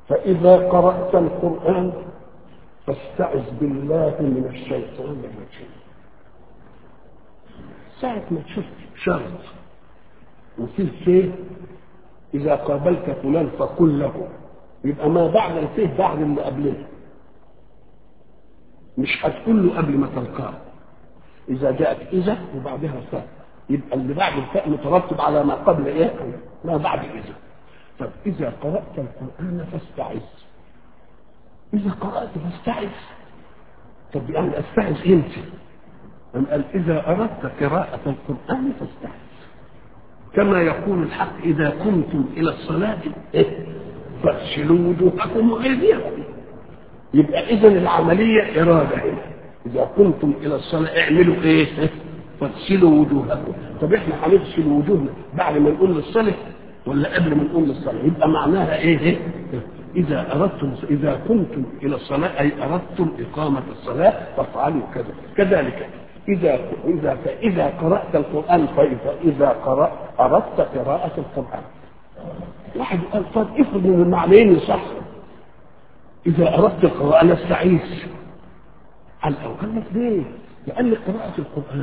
فإذا قرأت القرآن فاستعذ بالله من الشيطان الرجيم ساعة ما تشوف شرط وفيه فيه إذا قابلت فلان فقل له يبقى ما بعد الفيه بعد اللي قبله مش هتقول له قبل ما تلقاه إذا جاءت إذا وبعدها فاء يبقى اللي بعد الفاء مترتب على ما قبل إيه؟ ما بعد إذا طب إذا قرأت القرآن فاستعذ إذا قرأت فاستعذ طب يعني أستعذ إمتى؟ أم قال إذا أردت قراءة القرآن فاستعذ كما يقول الحق إذا قمتم إلى الصلاة إيه؟ فاغسلوا وجوهكم وأيديكم يبقى إذا العملية إرادة هنا إذا قمتم إلى الصلاة اعملوا إيه؟ فاغسلوا وجوهكم طب إحنا هنغسل وجوهنا بعد ما نقول للصلاة ولا قبل ما نقول للصلاة يبقى معناها إيه؟ إذا أردتم إذا قمتم إلى الصلاة أي أردتم إقامة الصلاة فافعلوا كذا كذلك إذا إذا فإذا قرأت القرآن فإذا قرأت أردت قراءة القرآن واحد قال طب افرض ان المعنيين صح إذا أردت القراءة استعيذ على الأول قال لك ليه؟ لأن قراءة القرآن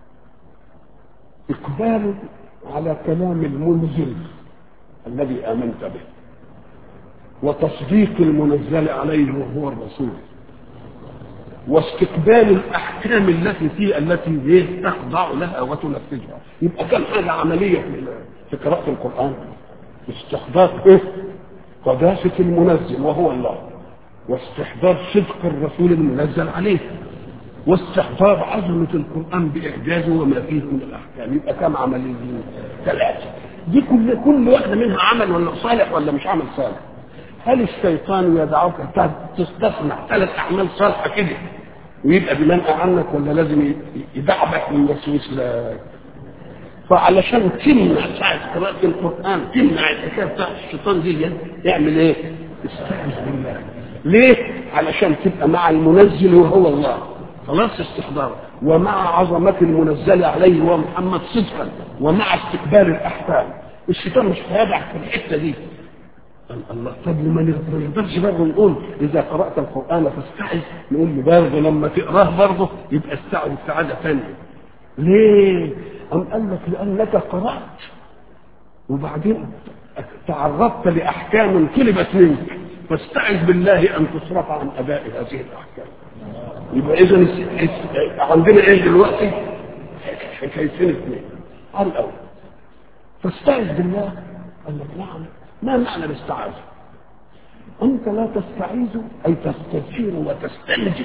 إقبال على كلام المنزل الذي آمنت به وتصديق المنزل عليه وهو الرسول واستقبال الاحكام التي فيه التي تخضع لها وتنفذها يبقى كم حاجه عمليه في قراءه القران استحضار ايه قداسه المنزل وهو الله واستحضار صدق الرسول المنزل عليه واستحضار عظمه القران باعجازه وما فيه من الاحكام يبقى كم عمليه ثلاثه دي كل كل واحده منها عمل ولا صالح ولا مش عمل صالح هل الشيطان يدعوك تستصنع ثلاث اعمال صالحه كده ويبقى بمنع عنك ولا لازم يدعبك ويوسوس لك فعلشان تمنع ساعة قراءة القرآن تمنع الحكاية بتاعت الشيطان دي يعمل ايه؟ استعوذ بالله ليه؟ علشان تبقى مع المنزل وهو الله خلاص استحضار ومع عظمة المنزل عليه هو محمد صدقا ومع استقبال الأحكام الشيطان مش هيدعك في الحتة دي الله طب ما نقدرش برضه نقول اذا قرات القران فاستعذ نقول له برضه لما تقراه برضه يبقى استعذ استعاذه ثانيه ليه؟ أم قال لك لأنك قرأت وبعدين تعرضت لأحكام طلبت منك فاستعذ بالله أن تصرف عن أداء هذه الأحكام يبقى إذا عندنا إيه دلوقتي؟ حكايتين اثنين على الأول فاستعذ بالله قال لك نعم ما معنى الاستعاذة أنت لا تستعيذ أي تستجير وتستنجد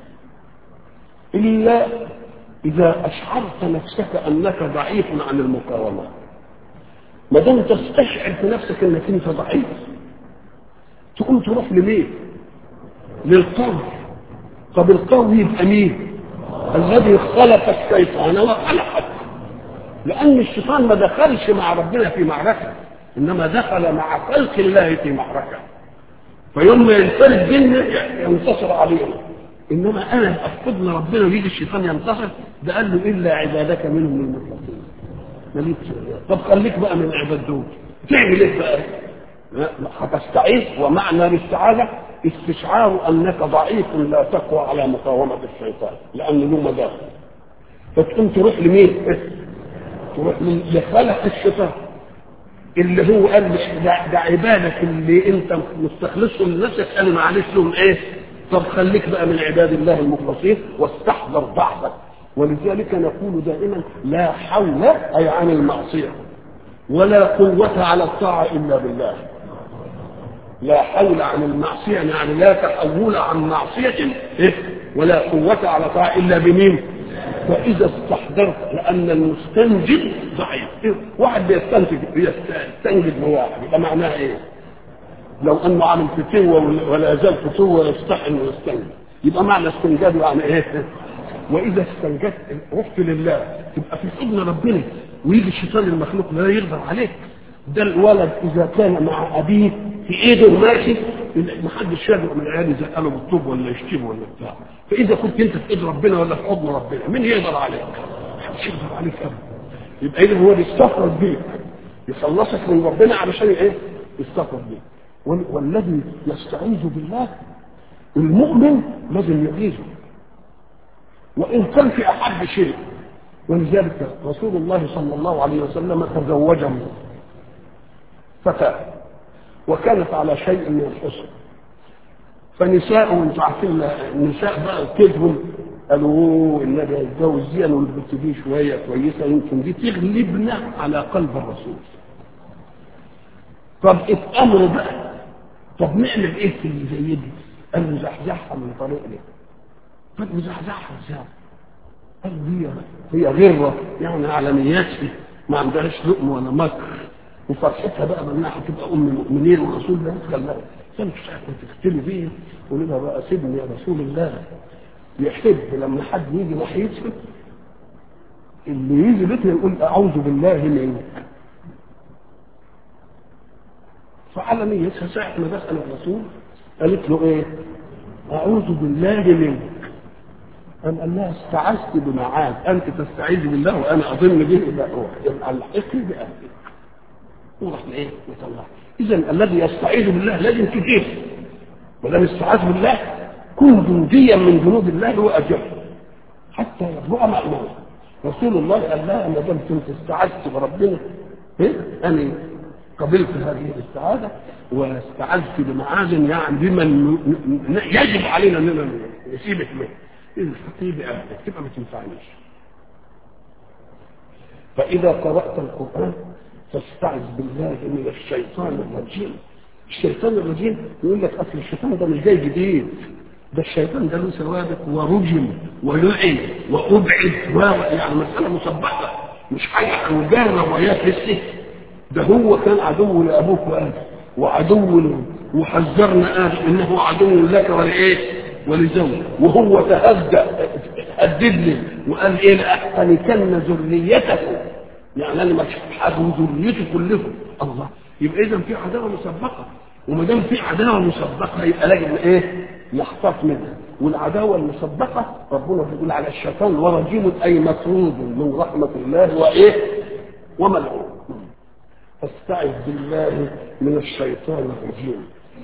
إلا إذا أشعرت نفسك أنك ضعيف عن المقاومة ما دام تستشعر في نفسك أنك أنت ضعيف تقوم تروح لمين؟ للقوي طب القوي يبقى مين؟ الذي خلق الشيطان وخلقك لأن الشيطان ما دخلش مع ربنا في معركة انما دخل مع خلق الله في معركه فيوم ما ينفرد بينا ينتصر علينا انما انا افقدنا ربنا ويجي الشيطان ينتصر ده قال له الا عبادك منهم المخلصين ماليش طب خليك بقى من عباد دول تعمل ايه بقى؟ هتستعيذ ومعنى الاستعاذه استشعار انك ضعيف لا تقوى على مقاومه الشيطان لانه له مداخل فتقوم تروح لمين؟ تروح لخلق الشيطان اللي هو قال ده, ده عبادك اللي انت مستخلصهم لنفسك قال معلش لهم ايه؟ طب خليك بقى من عباد الله المخلصين واستحضر ضعفك ولذلك نقول دائما لا حول اي عن المعصيه ولا قوة على الطاعة إلا بالله لا حول عن المعصية يعني لا تحول عن معصية إيه؟ ولا قوة على طاعة إلا بمين فإذا استحضرت لأن المستنجد ضعيف إيه؟ واحد بيستنتج بيستنجد بواحد يبقى معناها إيه؟ لو أنه عامل فتوة ولا زال فتوة يستحن ويستنجد يبقى معنى استنجاده يعني إيه؟ وإذا استنجدت رحت لله تبقى في حضن ربنا ويجي الشيطان المخلوق لا يقدر عليك ده الولد إذا كان مع أبيه في ايده ماشي ما حدش يدعو من العيال يزقله بالطوب ولا يشتمه ولا بتاع فاذا كنت انت في ايد ربنا ولا في حضن ربنا مين يقدر عليك؟ محدش يقدر عليك ابدا يبقى اذا هو بيستفرد بيك يخلصك من ربنا علشان ايه؟ يستفرد بيك وال- والذي يستعيذ بالله المؤمن لازم يعيذه وإن كان في أحب شيء ولذلك رسول الله صلى الله عليه وسلم تزوج فتاة وكانت على شيء من الحسن فنساء وانتم عارفين النساء بقى كدهم قالوا "أوه، النبي هيتجوز دي انا والبنت دي شويه كويسه يمكن دي تغلبنا على قلب الرسول. طب اتامروا بقى طب نعمل ايه في اللي زي دي؟ قال له زحزحها من طريقنا. طب نزحزحها ازاي؟ قال له هي هي غره يعني على نياتها ما عندهاش لقم ولا مكر وفرحتها بقى بانها هتبقى ام المؤمنين والرسول ده يدخل لها فانت ساعه ما تختلي بيه قول لها بقى سيبني يا رسول الله يحب لما حد يجي ناحيته اللي يجي بيتنا يقول اعوذ بالله منك فعلى نيتها ساعه ما دخل الرسول قالت له ايه؟ اعوذ بالله منك قام قال لها استعذت بمعاذ انت تستعيذ بالله وانا اظن به يبقى يبقى الحقي باهلك وراح ايه يطلع اذا الذي يستعيذ بالله لازم تجيب ما دام استعاذ بالله كن جنديا من جنود الله واجب حتى يبلغ مأموره رسول الله قال لها ما دام كنت استعذت بربنا إيه؟ انا قبلت هذه الاستعاذه واستعذت بمعاذ يعني بمن ن- ن- يجب علينا اننا نسيبك منه الحقي باهلك تبقى ما تنفعنيش فإذا قرأت القرآن فاستعذ بالله من الشيطان الرجيم الشيطان الرجيم يقول لك أصل الشيطان ده مش جاي جديد ده الشيطان ده له سوابق ورجم ولعن وأبعد و يعني مسألة مسبقة مش حاجة وجانا وياه لسه ده هو كان عدو لأبوك وآدم وعدو له وحذرنا آدم إنه عدو لك ولإيه ولزوجه وهو تهدى هدد لي وقال ايه لاحتنكن ذريته يعني انا مش هحرم ذريته كلهم الله يبقى اذا في عداوه مسبقه وما دام في عداوه مسبقه يبقى لازم ايه نحتاط منها والعداوه المسبقه ربنا بيقول على الشيطان ورجيم اي مطرود من رحمه الله وايه وملعون فاستعذ بالله من الشيطان الرجيم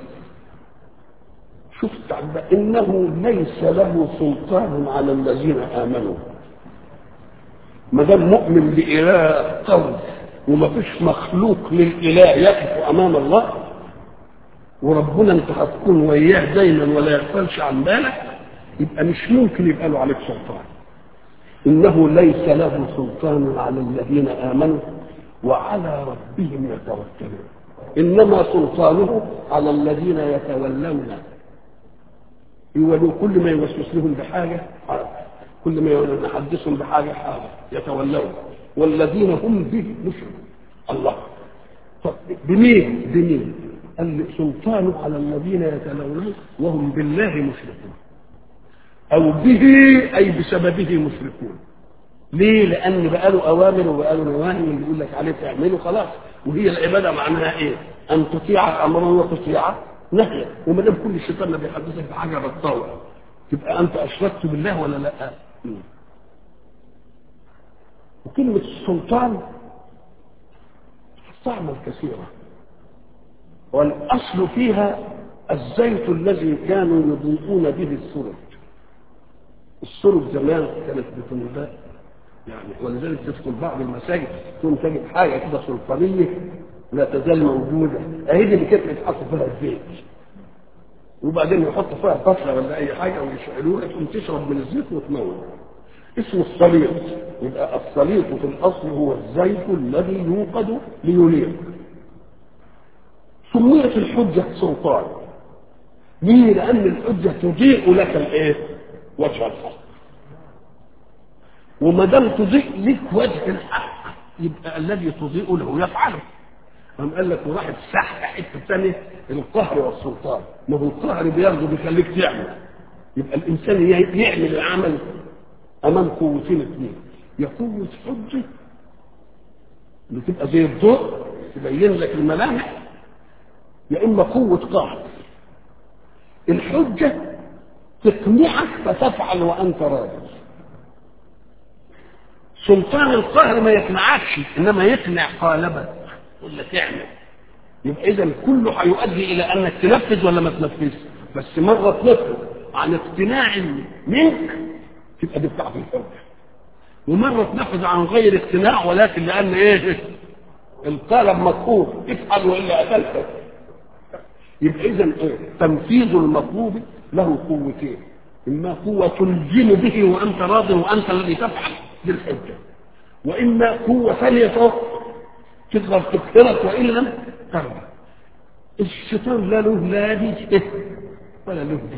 شفت عم- انه ليس له سلطان على الذين امنوا ما دام مؤمن باله قوي وما فيش مخلوق للاله يقف امام الله وربنا انت هتكون وياه دايما ولا يغفلش عن بالك يبقى مش ممكن يبقى له عليك سلطان انه ليس له سلطان على الذين امنوا وعلى ربهم يتوكلون انما سلطانه على الذين يتولونه يولوا كل ما يوسوس لهم بحاجة حاجة كل ما يحدثهم بحاجة حاجة يتولون والذين هم به مشركون الله طب بمين بمين قال لي سلطانه على الذين يتلونه وهم بالله مشركون او به اي بسببه مشركون ليه لان بقى له اوامر وبقى له نواهي اللي يقول لك عليه تعمله خلاص وهي العباده معناها ايه ان تطيع امرا وتطيع نهيا وما دام كل الشيطان اللي بيحدثك بحاجه بتطوع تبقى انت اشركت بالله ولا لا مم. وكلمه السلطان تستعمل كثيرا والاصل فيها الزيت الذي كانوا يضيئون به السرج السرج زمان كانت بتنبات يعني ولذلك تدخل بعض المساجد تكون تجد حاجه كده سلطانيه لا تزال موجوده اهي دي اللي كانت يتحط فيها الزيت وبعدين يحط فيها بصله ولا اي حاجه ويشعلوها تقوم تشرب من الزيت وتنور اسمه الصليط يبقى الصليط في الاصل هو الزيت الذي يوقد ليليق سميت الحجه سلطان ليه لان الحجه تضيء لك الايه وجه الحق وما دام تضيء لك وجه الحق يبقى الذي تضيء له يفعله قام قال لك وراحت سحب حته ثانيه القهر والسلطان ما هو القهر بياخده بيخليك تعمل يبقى الانسان يعمل العمل امام قوتين اثنين يا قوه حجه اللي تبقى زي الضوء تبين لك الملامح يا اما قوه قهر الحجه تقنعك فتفعل وانت راضي سلطان القهر ما يقنعكش انما يقنع قالبك يقول لك اعمل يبقى اذا كله هيؤدي الى انك تنفذ ولا ما تنفذش بس مره تنفذ عن اقتناع منك تبقى دي بتاعت الحجه ومره تنفذ عن غير اقتناع ولكن لان ايه الطلب مطلوب افعل والا قتلتك يبقى اذا ايه تنفيذ المطلوب له قوتين اما قوه تلزم به وانت راض وانت الذي تفعل بالحجه واما قوه ثانيه تقدر تقهرك وان لم ترضى الشيطان لا له لا دي ولا له دي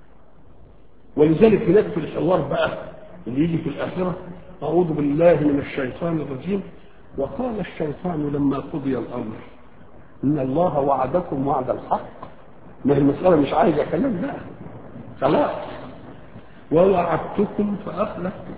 ولذلك هناك في الحوار بقى اللي يجي في الاخره اعوذ بالله من الشيطان الرجيم وقال الشيطان لما قضي الامر ان الله وعدكم وعد الحق ما هي المساله مش عايزه كلام بقى خلاص ووعدتكم فاخلفتكم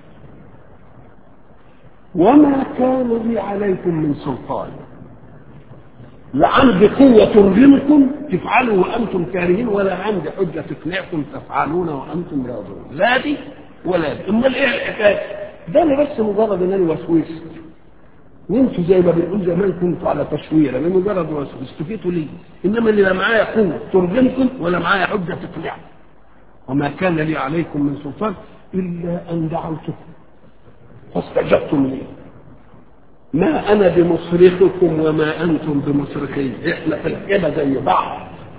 وما كان لي عليكم من سلطان لا عندي قوة ترغمكم تفعلوا وأنتم كارهين ولا عندي حجة تقنعكم تفعلون وأنتم راضون لا دي ولا دي أمال إيه الحكاية؟ ده أنا بس مجرد إن أنا وسوست وانتوا زي ما بنقول زمان كنتوا على تشويره بمجرد وسوس استفيتوا ليه؟ انما اللي لا معايا قوه ترغمكم ولا معايا حجه تقنعكم وما كان لي عليكم من سلطان الا ان دعوتكم فاستجبتم لي ما انا بمصرخكم وما انتم بمصرخي احنا في الحيبه زي بعض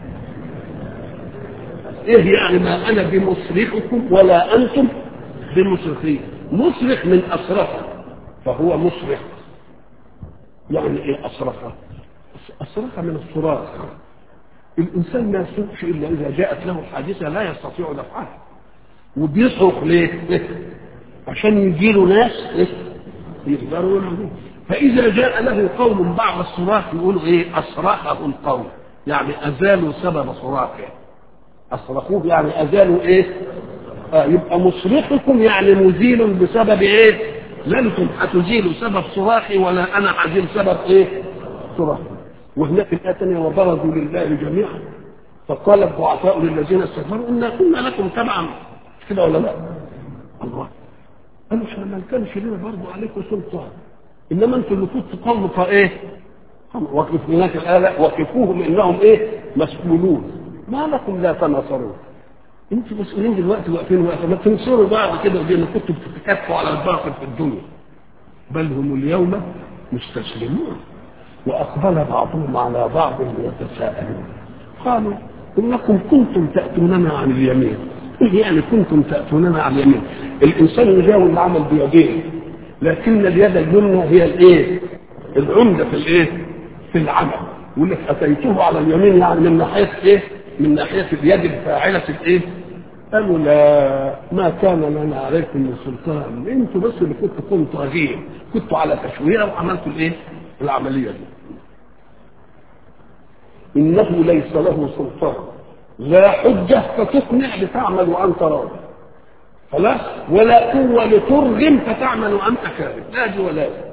ايه يعني ما انا بمصرخكم ولا انتم بمصرخي مصرخ من اصرخ فهو مصرخ يعني ايه اصرخ اصرخ من الصراخ الانسان ما يصرخش الا اذا جاءت له حادثه لا يستطيع دفعها وبيصرخ ليه عشان يجي له ناس يقدروا يعملوه فإذا جاء له قوم بعد الصراخ يقولوا إيه أصرخه القوم يعني أزالوا سبب صراخه أصرخوه يعني أزالوا إيه آه يبقى مصرخكم يعني مزيل بسبب إيه لا أنتم هتزيلوا سبب صراخي ولا أنا هزيل سبب إيه صراخي وهناك الآية الثانية وبرزوا لله جميعا فقال الضعفاء للذين استكبروا إنا كنا لكم تبعا كده ولا لا الله قالوا احنا ما كانش لنا برضه عليكم سلطان انما انتم اللي كنتوا قوم ايه وقف هناك الآلة وقفوهم انهم ايه مسؤولون ما لكم لا تناصرون انتوا مسؤولين دلوقتي واقفين واقفين ما تنصروا بعض كده ودي ان كنتوا بتتكاتفوا على الباطل في الدنيا بل هم اليوم مستسلمون واقبل بعضهم على بعض يتساءلون قالوا انكم كنتم تاتوننا عن اليمين ايه يعني كنتم تاتوننا عن اليمين الانسان يجاوز العمل بيديه لكن اليد اليمنى هي الايه العمده في الايه في العمل يقول لك اتيته على اليمين يعني من ناحيه ايه من ناحيه اليد الفاعله الايه قالوا لا ما كان لنا عليكم من سلطان انتوا بس اللي كنتوا كنتوا طاغين كنتوا على تشويره وعملتوا الايه العمليه دي انه ليس له سلطان لا حجه فتقنع لتعمل وانت راضي خلاص ولا قوة لترغم فتعمل وأنت كاذب لا دي ولا دي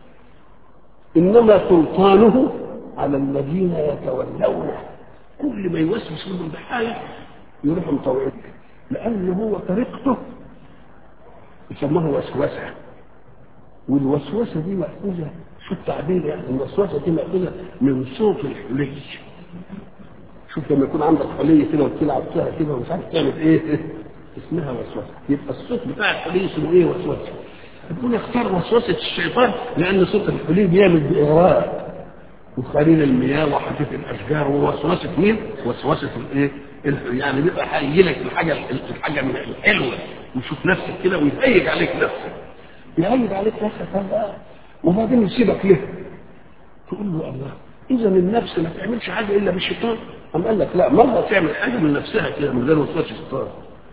إنما سلطانه على الذين يتولونه كل ما يوسوس لهم بحاجة يروح مطوعين لأن هو طريقته يسموها وسوسة والوسوسة دي مأخوذة شو التعبير يعني الوسوسة دي مأخوذة من صوت الحلي شوف لما يكون عندك حلية كده وتلعب فيها كده ومش عارف تعمل ايه اسمها وسوسه يبقى الصوت بتاع الحلي اسمه ايه وسوسه يكون يختار وسوسه الشيطان لان صوت الحلي بيعمل باغراء وخليل المياه وحديث الاشجار ووسوسه مين؟ وسوسه الايه؟ يعني بيبقى هيجي لك الحاجه الحاجه الحلوه ويشوف نفسك كده ويهيج عليك نفسك يهيج عليك نفسك بقى وبعدين يسيبك له تقول له الله اذا النفس ما تعملش حاجه الا بالشيطان أم قال لك لا مرة تعمل حاجة من نفسها كده من غير وسواس الشيطان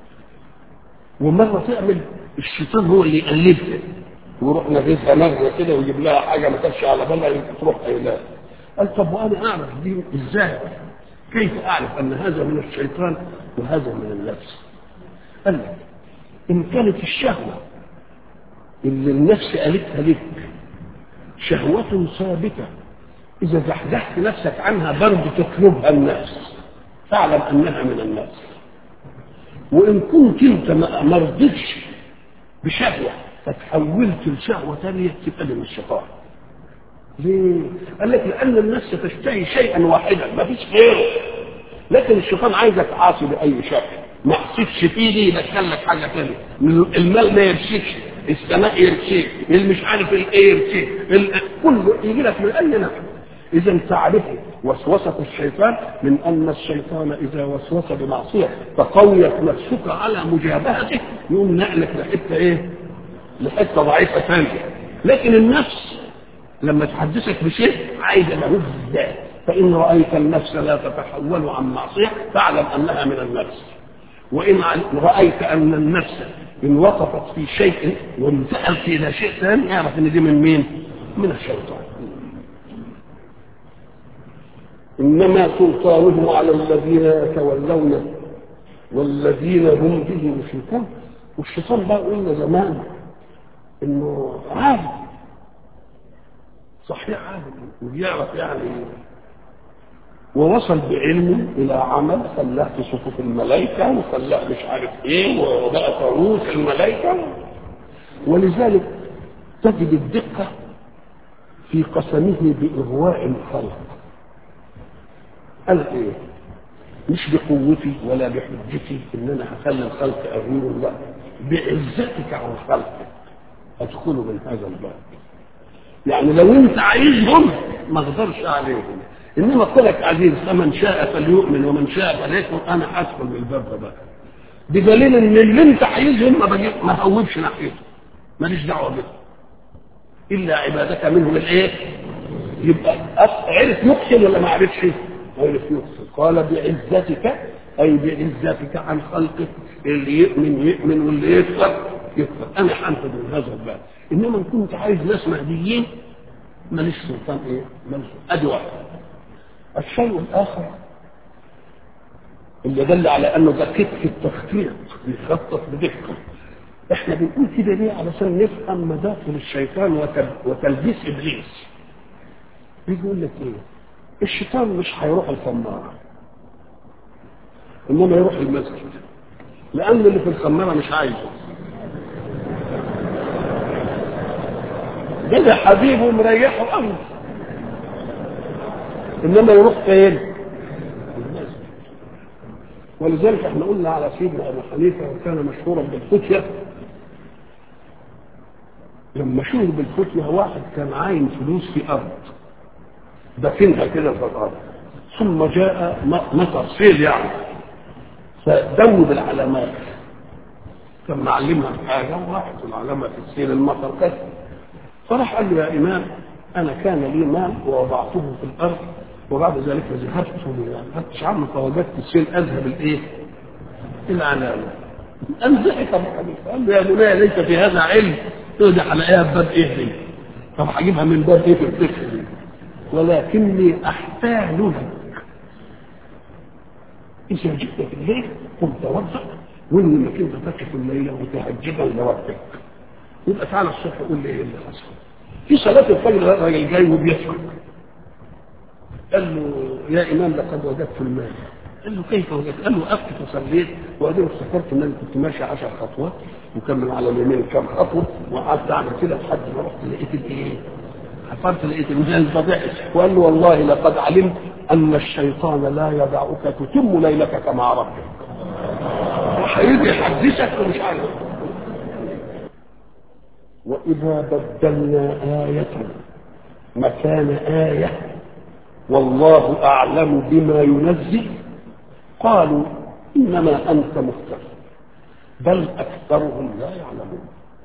ومرة تعمل الشيطان هو اللي يقلبها ويروح نغيثها نغزة كده ويجيب لها حاجة ما كانتش على بالها تروح قايلها قال طب وأنا أعرف دي إزاي؟ كيف أعرف أن هذا من الشيطان وهذا من النفس؟ قال لك إن كانت الشهوة اللي النفس قالتها لك شهوة ثابتة إذا زحزحت نفسك عنها برضه تطلبها النفس فاعلم أنها من النفس وإن كنت أنت ما رضيتش بشهوة فتحولت لشهوة ثانية تبقى من الشيطان ليه؟ قال لك لان النفس تشتهي شيئا واحدا ما فيش غيره لكن الشيطان عايزك عاصي باي شكل ما حسيتش فيه دي يدخل لك حاجه ثانيه المال ما يرشيكش السماء يرشيك اللي مش عارف الايه يرشيك ال- كله يجي لك من اي ناحيه اذا تعرفوا وسوسه الشيطان من ان الشيطان اذا وسوس بمعصيه فقويت نفسك على مجابهته يقوم نقلك لحته ايه؟ لحته ضعيفه ثانيه لكن النفس لما تحدثك بشيء عايزه له الذات فان رايت النفس لا تتحول عن معصيه فاعلم انها من النفس وان رايت ان النفس ان وقفت في شيء وانتقلت الى شيء ثاني اعرف ان دي من مين؟ من الشيطان انما سلطانه على الذين يتولونه والذين هم به مشركون والشيطان بقى قلنا زمان انه عالم صحيح عالم وبيعرف يعني ووصل بعلمه الى عمل خلاه في صفوف الملائكه وخلاه مش عارف ايه وبقى طاووس الملائكه ولذلك تجد الدقه في قسمه باغواء الخلق قال ايه مش بقوتي ولا بحجتي ان انا هخلي الخلق اغير لا بعزتك عن خلقك ادخلوا من هذا الباب يعني لو انت عايزهم ما اقدرش عليهم انما قلت عزيز فمن شاء فليؤمن ومن شاء فليكفر انا ادخل من الباب ده بقى بدليل ان اللي انت عايزهم ما بجيب ما هوبش ناحيته ماليش دعوه بهم الا عبادك منهم الايه يبقى عرف يقتل ولا ما عرفش عرف يقتل قال بعزتك اي بعزتك عن خلقك اللي يؤمن يؤمن واللي يكفر يكفر انا حنفذ من هذا الباب انما ان كنت عايز ناس مهديين ماليش سلطان ايه ماليش ادي واحد الشيء الاخر اللي دل على انه دقيق في التخطيط بيخطط بدقه احنا بنقول كده ليه علشان نفهم مداخل الشيطان وتل... وتلبيس ابليس بيقول لك ايه الشيطان مش هيروح الخمارة انما يروح المسجد لان اللي في الخمارة مش عايزه ده حبيبه مريحه امر انما يروح فين ولذلك احنا قلنا على سيدنا ابو حنيفه وكان مشهورا بالفتيه لما شهر بالفتيه واحد كان عاين فلوس في ارض دفنها كده في الارض ثم جاء مطر سيل يعني فدود العلامات كان معلمها بحاجه وراحت العلامه في السيل المطر كده فراح قال له يا امام انا كان لي مال ووضعته في الارض وبعد ذلك ذهبت ما ذهبتش عنه فوجدت السيل اذهب الايه؟ العلامه قام ضحك ابو حنيفه قال له يا بني ليس في هذا علم تقدر هلاقيها بباب ايه دي؟ طب هجيبها من باب ايه في الفكر دي؟ ولكني احتال لك اذا جئت في الليل قم توضا وانك انت تقف الليله متهجدا لربك يبقى تعالى الصبح قول لي ايه اللي حصل في صلاه الفجر الراجل جاي وبيسمع قال له يا امام لقد وجدت المال قال له كيف وجدت؟ قال له وقفت فصليت وبعدين افتكرت ان انا كنت ماشي 10 خطوات وكمل على اليمين كام خطوه وقعدت اعمل كده لحد ما رحت لقيت الايه؟ حفرت لقيت المال فضحك وقال له والله لقد علمت ان الشيطان لا يدعك تتم ليلك كما ربك وهيجي يحدثك ومش عارف واذا بدلنا ايه مكان ايه والله اعلم بما ينزل قالوا انما انت مفتر بل اكثرهم لا يعلمون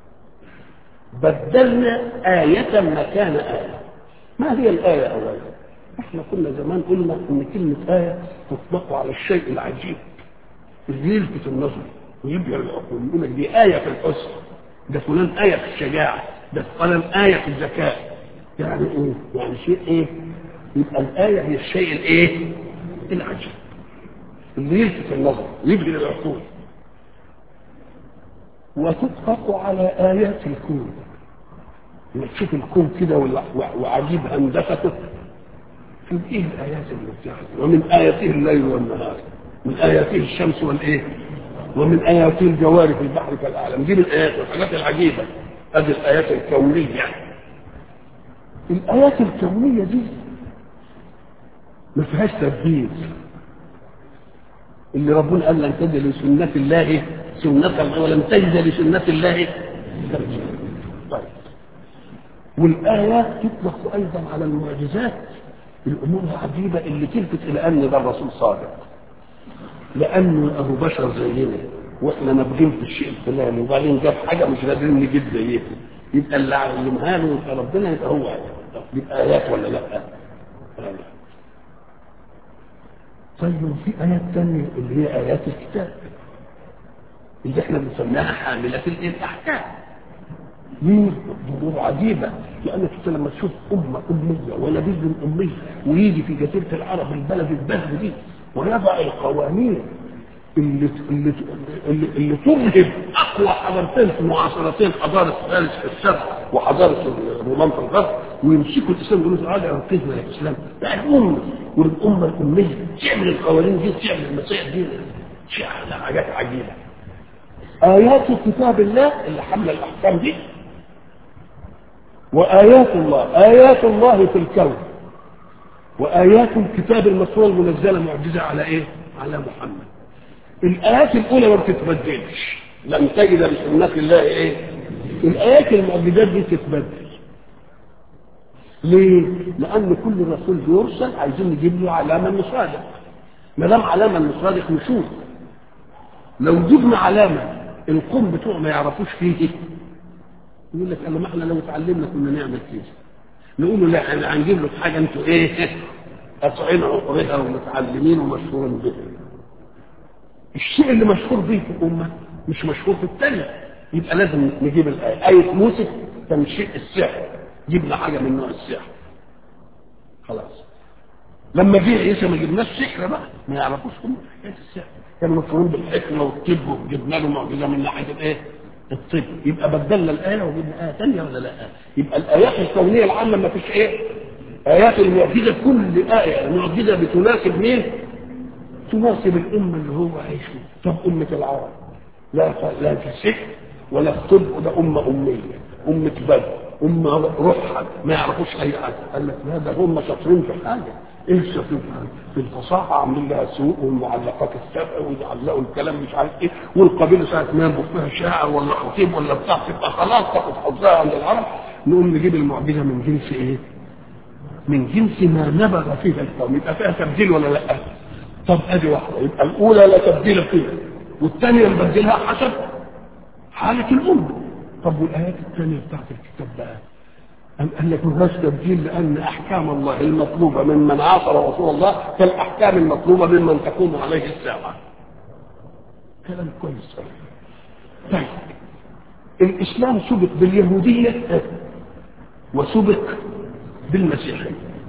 بدلنا آية مكان آية ما هي الآية أولا احنا كنا زمان قلنا ان كلمة آية تطلق على الشيء العجيب اللي يلفت النظر ويبهر العقول يقول لك دي آية في الحسن ده فلان آية في الشجاعة ده فلان آية في الذكاء يعني ايه؟ يعني شيء ايه؟ يبقى الآية هي الشيء الايه؟ العجيب اللي يلفت النظر ويبهر العقول وتطلق على آيات الكون لما تشوف الكون كده وعجيب هندسته في ايه الآيات المبدعة ومن آياته الليل والنهار من آياته الشمس والإيه ومن آياته الجوار في البحر كالأعلم دي من الآيات والحاجات العجيبة هذه الآيات الكونية الآيات الكونية دي ما فيهاش تبديل اللي ربنا قال لن تجد لسنة الله سنة الله ولن تجد لسنة الله تبديلا طيب والآيات تطلق أيضا على المعجزات الأمور العجيبة اللي تلفت إلى أن ده الرسول صادق لأنه أبو بشر زينا وإحنا نابغين في الشيء الفلاني وبعدين جاب حاجة مش قادرين نجيب زيها يبقى اللي علمها له يبقى ربنا يبقى هو يبقى آيات ولا لأ؟ آيات. طيب في آيات تانية اللي هي آيات الكتاب اللي احنا بنسميها حاملة الأحكام ليه ظهور عجيبة لأنك انت لما تشوف أمة أمية ونبي أمي ويجي في جزيرة العرب البلد البلد دي ويضع القوانين اللي اللي اللي, اللي ترهب اقوى حضارتين في معاصرتين حضاره فارس في الشرق وحضاره الرومان في الغرب ويمسكوا الاسلام يقولوا تعالى انقذنا يا اسلام بقى الامه والامه الاميه تعمل القوانين دي تعمل المسائل دي شعر حاجات عجيبه ايات كتاب الله اللي حمل الاحكام دي وايات الله ايات الله في الكون وايات الكتاب المسطور المنزله معجزه على ايه على محمد الايات الاولى ما بتتبدلش لم تجد لسنه الله ايه الايات المعجزات دي تتبدل ليه لان كل رسول بيرسل عايزين نجيب له علامه انه صادق ما دام علامه انه صادق نشوف لو جبنا علامه القوم بتوع ما يعرفوش فيه يقول لك انا ما احنا لو اتعلمنا كنا نعمل كده نقول له لا احنا هنجيب له حاجه انتوا ايه قاطعين عقرها ومتعلمين ومشهورين بها الشيء اللي مشهور به في الامه مش مشهور في الثانيه يبقى لازم نجيب الايه ايه موسى كان شيء السحر جبنا حاجه من نوع السحر خلاص لما جه عيسى ما جبناش سحر بقى ما يعرفوش هم حكايه السحر كانوا مفهومين بالحكمه والطب وجبنا له معجزه من ناحيه الايه؟ الطب يبقى بدلنا الايه وجبنا ايه ثانيه ولا لا؟ يبقى الايات الكونيه العامه ما فيش ايه؟ ايات المعجزه كل ايه معجزه بتناسب مين؟ تناسب الامه اللي هو عايش فيها طب امه العرب لا لا في السحر ولا في الطب وده امه اميه امه بدر امه روحها ما يعرفوش اي حاجه قال لك لا ده هم شاطرين في حاجه ايه الشاطرين في حاجه؟ في الفصاحه عاملين لها سوق والمعلقات السبع ويعلقوا الكلام مش عارف ايه والقبيله ساعه ما ينبغ فيها شاعر ولا خطيب ولا بتاع تبقى خلاص تاخد حظها عند العرب نقوم نجيب المعجزه من جنس ايه؟ من جنس ما نبغ فيها القوم يبقى فيها تبديل ولا لا؟ طب ادي واحده يبقى الاولى لا تبديل فيها والثانيه نبدلها حسب حاله الامه طب والايات الثانيه بتاعت الكتاب بقى أم قال لك ما تبديل لان احكام الله المطلوبه ممن عاصر رسول الله كالاحكام المطلوبه ممن تقوم عليه الساعه كلام كويس طيب الاسلام سبق باليهوديه وسبق بالمسيحيه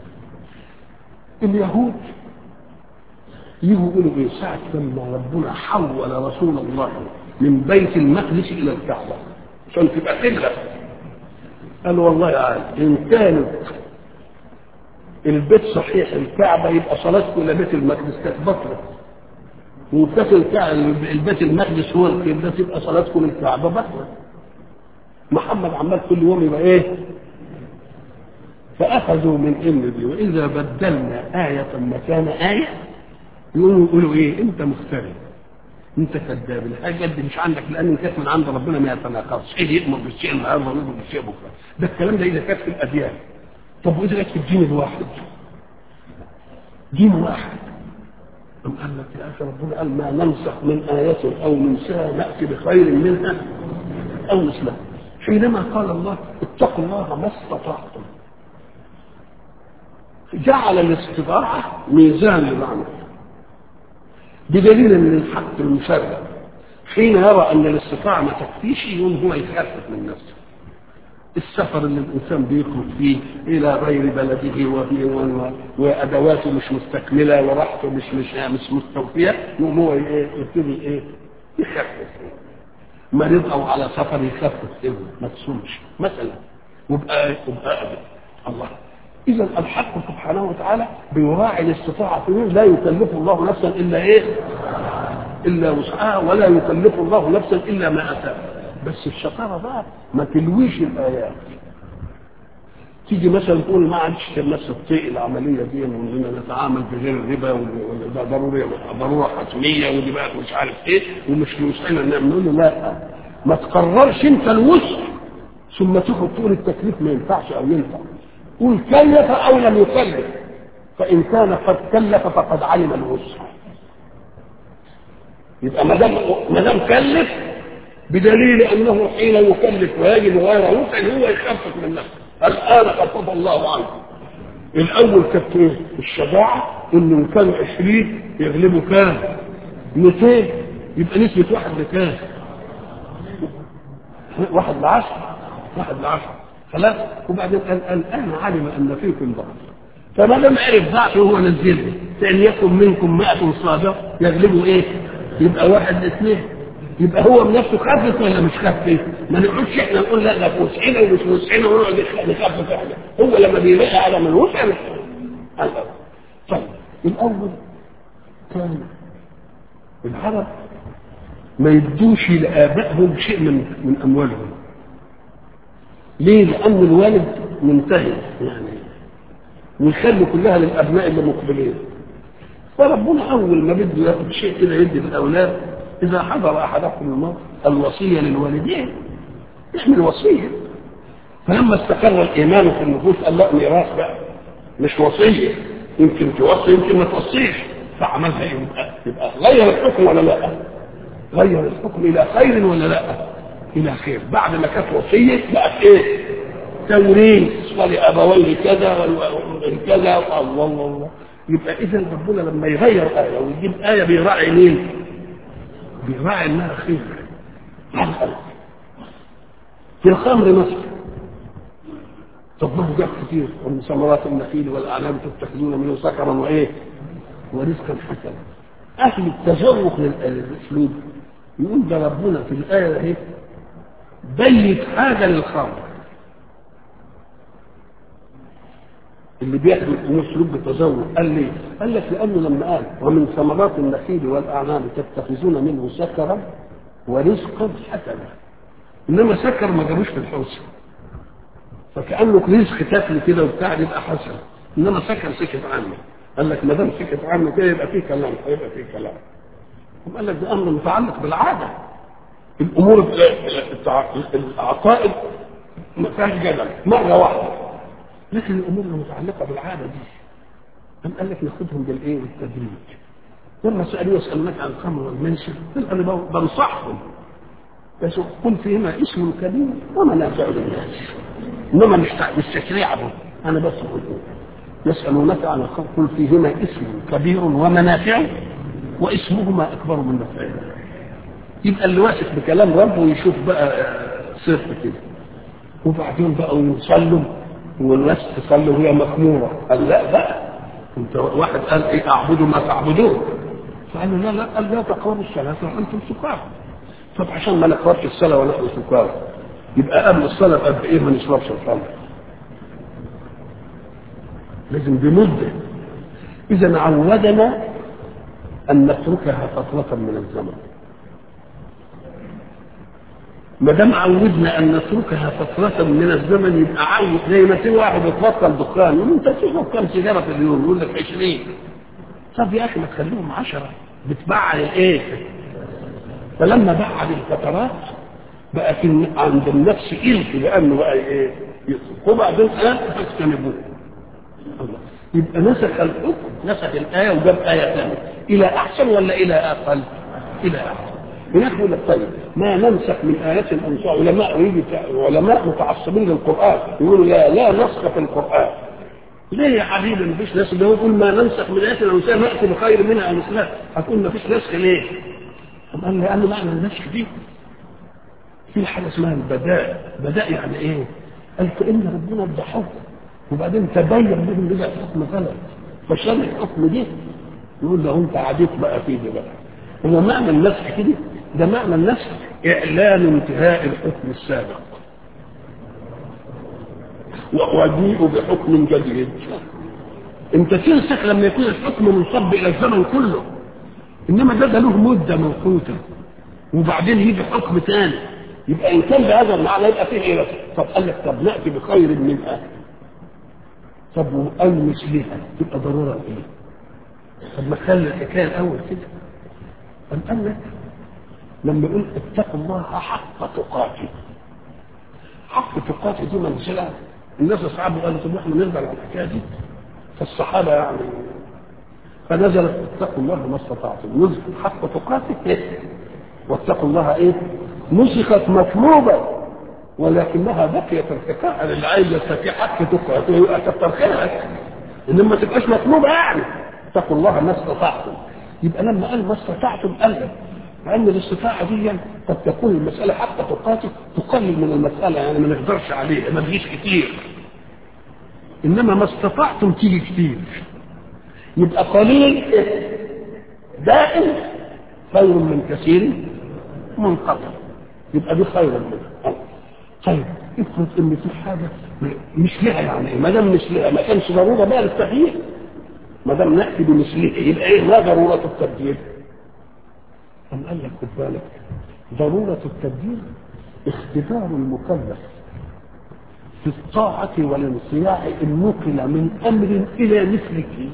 اليهود يجوا يقولوا ايه ساعة لما ربنا حول رسول الله من بيت المقدس إلى الكعبة عشان تبقى قلة قال والله عاد إن كانت البيت صحيح الكعبة يبقى صلاتكم إلى بيت المقدس كانت بطلة وكانت الكعبة البيت المقدس هو القبلة تبقى صلاتكم الكعبة بطلة محمد عمال كل يوم يبقى إيه فأخذوا من إن دي وإذا بدلنا آية مكان آية يقولوا يقولوا ايه انت مخترع انت كذاب الحاجه دي مش عندك لان كانت من عند ربنا ما يتناقضش ايه يامر بالشيء النهارده ويامر بالشيء بكره ده الكلام ده اذا كانت في الاديان طب واذا كانت في الدين الواحد دين واحد أم قال لك يا اخي ربنا قال ما ننسخ من آية أو ننساها نأتي بخير منها أو مثلها حينما قال الله اتقوا الله ما استطعتم جعل الاستطاعة ميزان للعمل بدليل ان الحق المشرع حين يرى ان الاستطاعه ما تكفيش يقوم هو يخفف من نفسه السفر اللي الانسان بيخرج فيه الى غير بلده وفي وادواته مش مستكمله وراحته مش مش مش مستوفيه يقوم هو يبتدي ايه يخفف مريض او على سفر يخفف إيه؟ ما تصومش مثلا وبقى وبقى أبد. الله اذا الحق سبحانه وتعالى بيراعي الاستطاعه فيه لا يكلف الله نفسا الا ايه الا وسعها ولا يكلف الله نفسا الا ما اتاها بس الشطاره بقى ما تلويش الايات تيجي مثلا تقول ما عادش الناس تطيق العمليه دي واننا نتعامل بغير الربا وده ضروري ضروره حتميه ودي بقى مش عارف ايه ومش في وسعنا نعمل نقول له لا ما تقررش انت الوسع ثم تاخد تقول التكليف ما ينفعش او ينفع قول كلف او لم يكلف فان كان قد كلف فقد علم الوسع يبقى ما دام ما دام كلف بدليل انه حين يكلف ويجد غير وسع هو يخفف من نفسه الان خفف الله عنه الاول كانت ايه؟ الشجاعه انه كانوا 20 يغلبوا كام 200 يبقى نسبه واحد لكام واحد لعشرة واحد لعشرة خلاص وبعدين قال الان علم ان فيكم ضعف فما دام عرف ضعفه هو نزله فان يكن منكم 100 صادق يغلبوا ايه؟ يبقى واحد لاثنين يبقى هو بنفسه خفف ولا مش خفف؟ ما نقعدش احنا نقول لا ده في وسعنا ومش في وسعنا ونقعد نخفف احنا هو لما بيلاقي على من وسع طيب الاول كان العرب ما يدوش لابائهم شيء من من اموالهم ليه؟ لان الوالد منتهي يعني ويخلي كلها للابناء اللي مقبلين فربنا اول ما بده ياخد شيء كده يدي للاولاد اذا حضر احدكم الموت الوصيه للوالدين يعمل وصيه فلما استقر الايمان في النفوس قال لا ميراث بقى مش وصيه يمكن توصي يمكن ما توصيش فعملها ايه يبقى, يبقى غير الحكم ولا لا غير الحكم الى خير ولا لا الى خير بعد ما كانت وصيه بقت ايه توريث ولابويه كذا كذا الله الله الله يبقى اذا ربنا لما يغير ايه ويجيب ايه بيراعي مين؟ بيراعي انها خير في الخمر مثلا طب ما هو جاب كتير ومن ثمرات النخيل والاعناب تتخذون منه سكرا وايه؟ ورزقا حسنا اهل التذوق للاسلوب يقول ده ربنا في الايه اهي بيت حاجه للخمر اللي بيحمل اسلوب بالتزوج قال لي قال لك لانه لما قال ومن ثمرات النخيل والاعناب تتخذون منه سكرا ورزقا حسنا انما سكر ما جابوش في الحوسه فكانه رزق تاكل كده وبتاع يبقى حسن انما سكر سكت عنه قال لك ما دام سكت عنه كده يبقى فيه كلام هيبقى فيه كلام قال لك ده امر متعلق بالعاده الامور العقائد ما فيهاش جدل مره واحده لكن الامور المتعلقه بالعاده دي قام قال لك ناخدهم بالايه بالتدريج لما سالوه يسالونك عن الخمر والمنسر قال انا بنصحهم بس قل فيهما اسم كبير ومنافع للناس انما مش مش تشريع انا بس اقول يسالونك عن الخمر قل فيهما اسم كبير ومنافع واسمهما اكبر من نفعهما يبقى اللي واثق بكلام ربه يشوف بقى صرف كده وبعدين بقى يصلوا والناس تصلي وهي مخموره قال لا بقى انت واحد قال ايه اعبدوا ما تعبدون فقالوا لا لا قال لا تقربوا الصلاه وانتم سكارى طب عشان ما نقربش الصلاه ونحن سكارى يبقى قبل الصلاه بقد ايه ما نشربش الخمر لازم بمده اذا عودنا ان نتركها فتره من الزمن ما دام عودنا ان نتركها فترة من الزمن يبقى عود زي ما في واحد يتبطل دخان يقول انت تشرب كم سيجارة في اليوم يقول لك 20 طب يا اخي ما تخليهم 10 بتبعد الايه فلما بعد الفترات بقى في عند النفس إلف لانه بقى ايه وبعدين قال فاجتنبوه الله يبقى نسخ الحكم نسخ الايه وجاب ايه ثانيه الى احسن ولا الى اقل؟ الى احسن هناك يقول لك طيب ما ننسخ من آيات أنصار علماء يجي علماء متعصبين للقرآن يقولوا لا لا نسخ في القرآن ليه يا حبيبي مفيش نسخ ده هو يقول ما ننسخ من آيات الأنصار نأتي بخير منها أو مثلها هتقول مفيش نسخ ليه؟ طب قال لي قال معنى النسخ دي في حاجة اسمها البداء بداء يعني إيه؟ قال فإن ربنا ادى حكم وبعدين تبين لهم رجع حكم غلط فشان الحكم دي يقول له أنت عديت بقى فيه بقى هو معنى النسخ كده ده معنى النسخ إعلان انتهاء الحكم السابق وجيء بحكم جديد انت تنسخ لما يكون الحكم منصب الى الزمن كله انما ده ده له مده موقوته وبعدين يجي حكم ثاني يبقى ان كان بهذا المعنى يبقى فيه ايه طب قال لك طب ناتي بخير منها طب وقال مثلها تبقى ضروره ايه؟ طب ما خلي الحكايه الاول كده قام قال لك لما يقول اتقوا الله حق تقاته حق تقاته دي منزله الناس اصحابه قالوا طب احنا نرجع للحكايه دي فالصحابه يعني فنزلت اتقوا الله ما استطعتم نزل حق تقاته واتقوا الله ايه نسخت مطلوبه ولكنها بقيت ارتقاء اللي عايز يستطيع حق تقاته يبقى كتر خيرك انما ما تبقاش مطلوبه يعني اتقوا الله ما استطعتم يبقى لما قال ما استطعتم قال لك لان الاستطاعه دي قد تكون المساله حق تقاته تقلل من المساله يعني ما نقدرش عليها ما تجيش كتير انما ما استطعتم تيجي كتير يبقى قليل دائم خير من كثير منقطع يبقى دي خير منه طيب افرض ان في حاجه مش لها يعني ما دام مش لها ما كانش ضروره بقى للتغيير ما دام ناتي بمثله يبقى ايه ما ضروره التبديل؟ أم قال لك خد بالك ضروره التبديل اختبار المكلف في الطاعة والانصياع النقل من أمر إلى مثله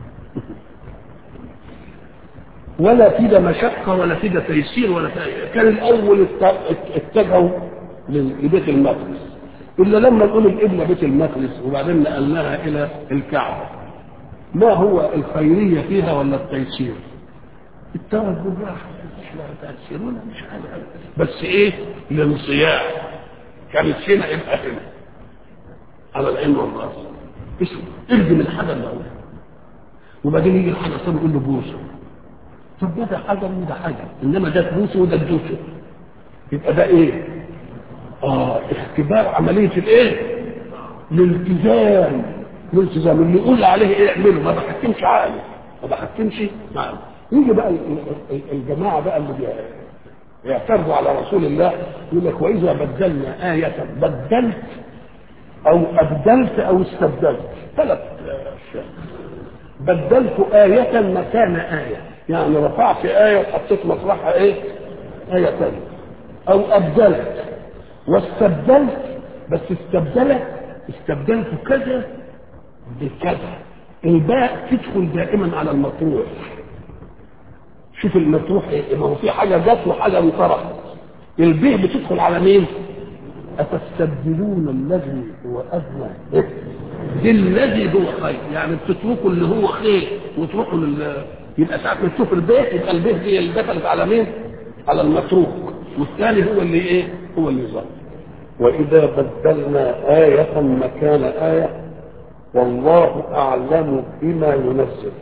ولا فيها مشقة ولا فيها تيسير ولا فيها كان الأول اتجهوا لبيت المقدس إلا لما نقول الابن بيت المقدس وبعدين نقلناها إلى الكعبة ما هو الخيرية فيها ولا التيسير؟ التوجه واحد مش لها تيسير ولا مش حاجة بس إيه؟ الانصياع كانت هنا يبقى هنا على العلم والراس اسمه ارجم الحجر الاول وبعدين يجي الحجر الثاني يقول له بوسه طب ده حجر وده حجر انما ده تبوسه وده تدوسه يبقى ده ايه؟ اه اختبار عمليه الايه؟ الالتزام الالتزام اللي يقول عليه ايه اعمله ما بحكمش عقله ما بحكمش معه يجي بقى الجماعه بقى اللي يعترضوا على رسول الله يقول لك واذا بدلنا آية بدلت او ابدلت او استبدلت ثلاث اشياء بدلت آية مكان آية يعني رفعت آية وحطيت مطرحها ايه آية ثانية او ابدلت واستبدلت بس استبدلت استبدلت كذا بكذا الباء تدخل دائما على المطروح شوف المطروح ايه ما هو في حاجه جت وحاجه انطرحت البيه بتدخل على مين؟ أتستبدلون الذي هو أدنى بالذي هو خير يعني بتتركوا اللي هو خير وتروحوا لل يبقى ساعة ما تشوف البيت يبقى البيت دي اللي دخلت على مين؟ على المتروك والثاني هو اللي ايه؟ هو اللي ظهر وإذا بدلنا آية مكان آية والله أعلم بما ينزل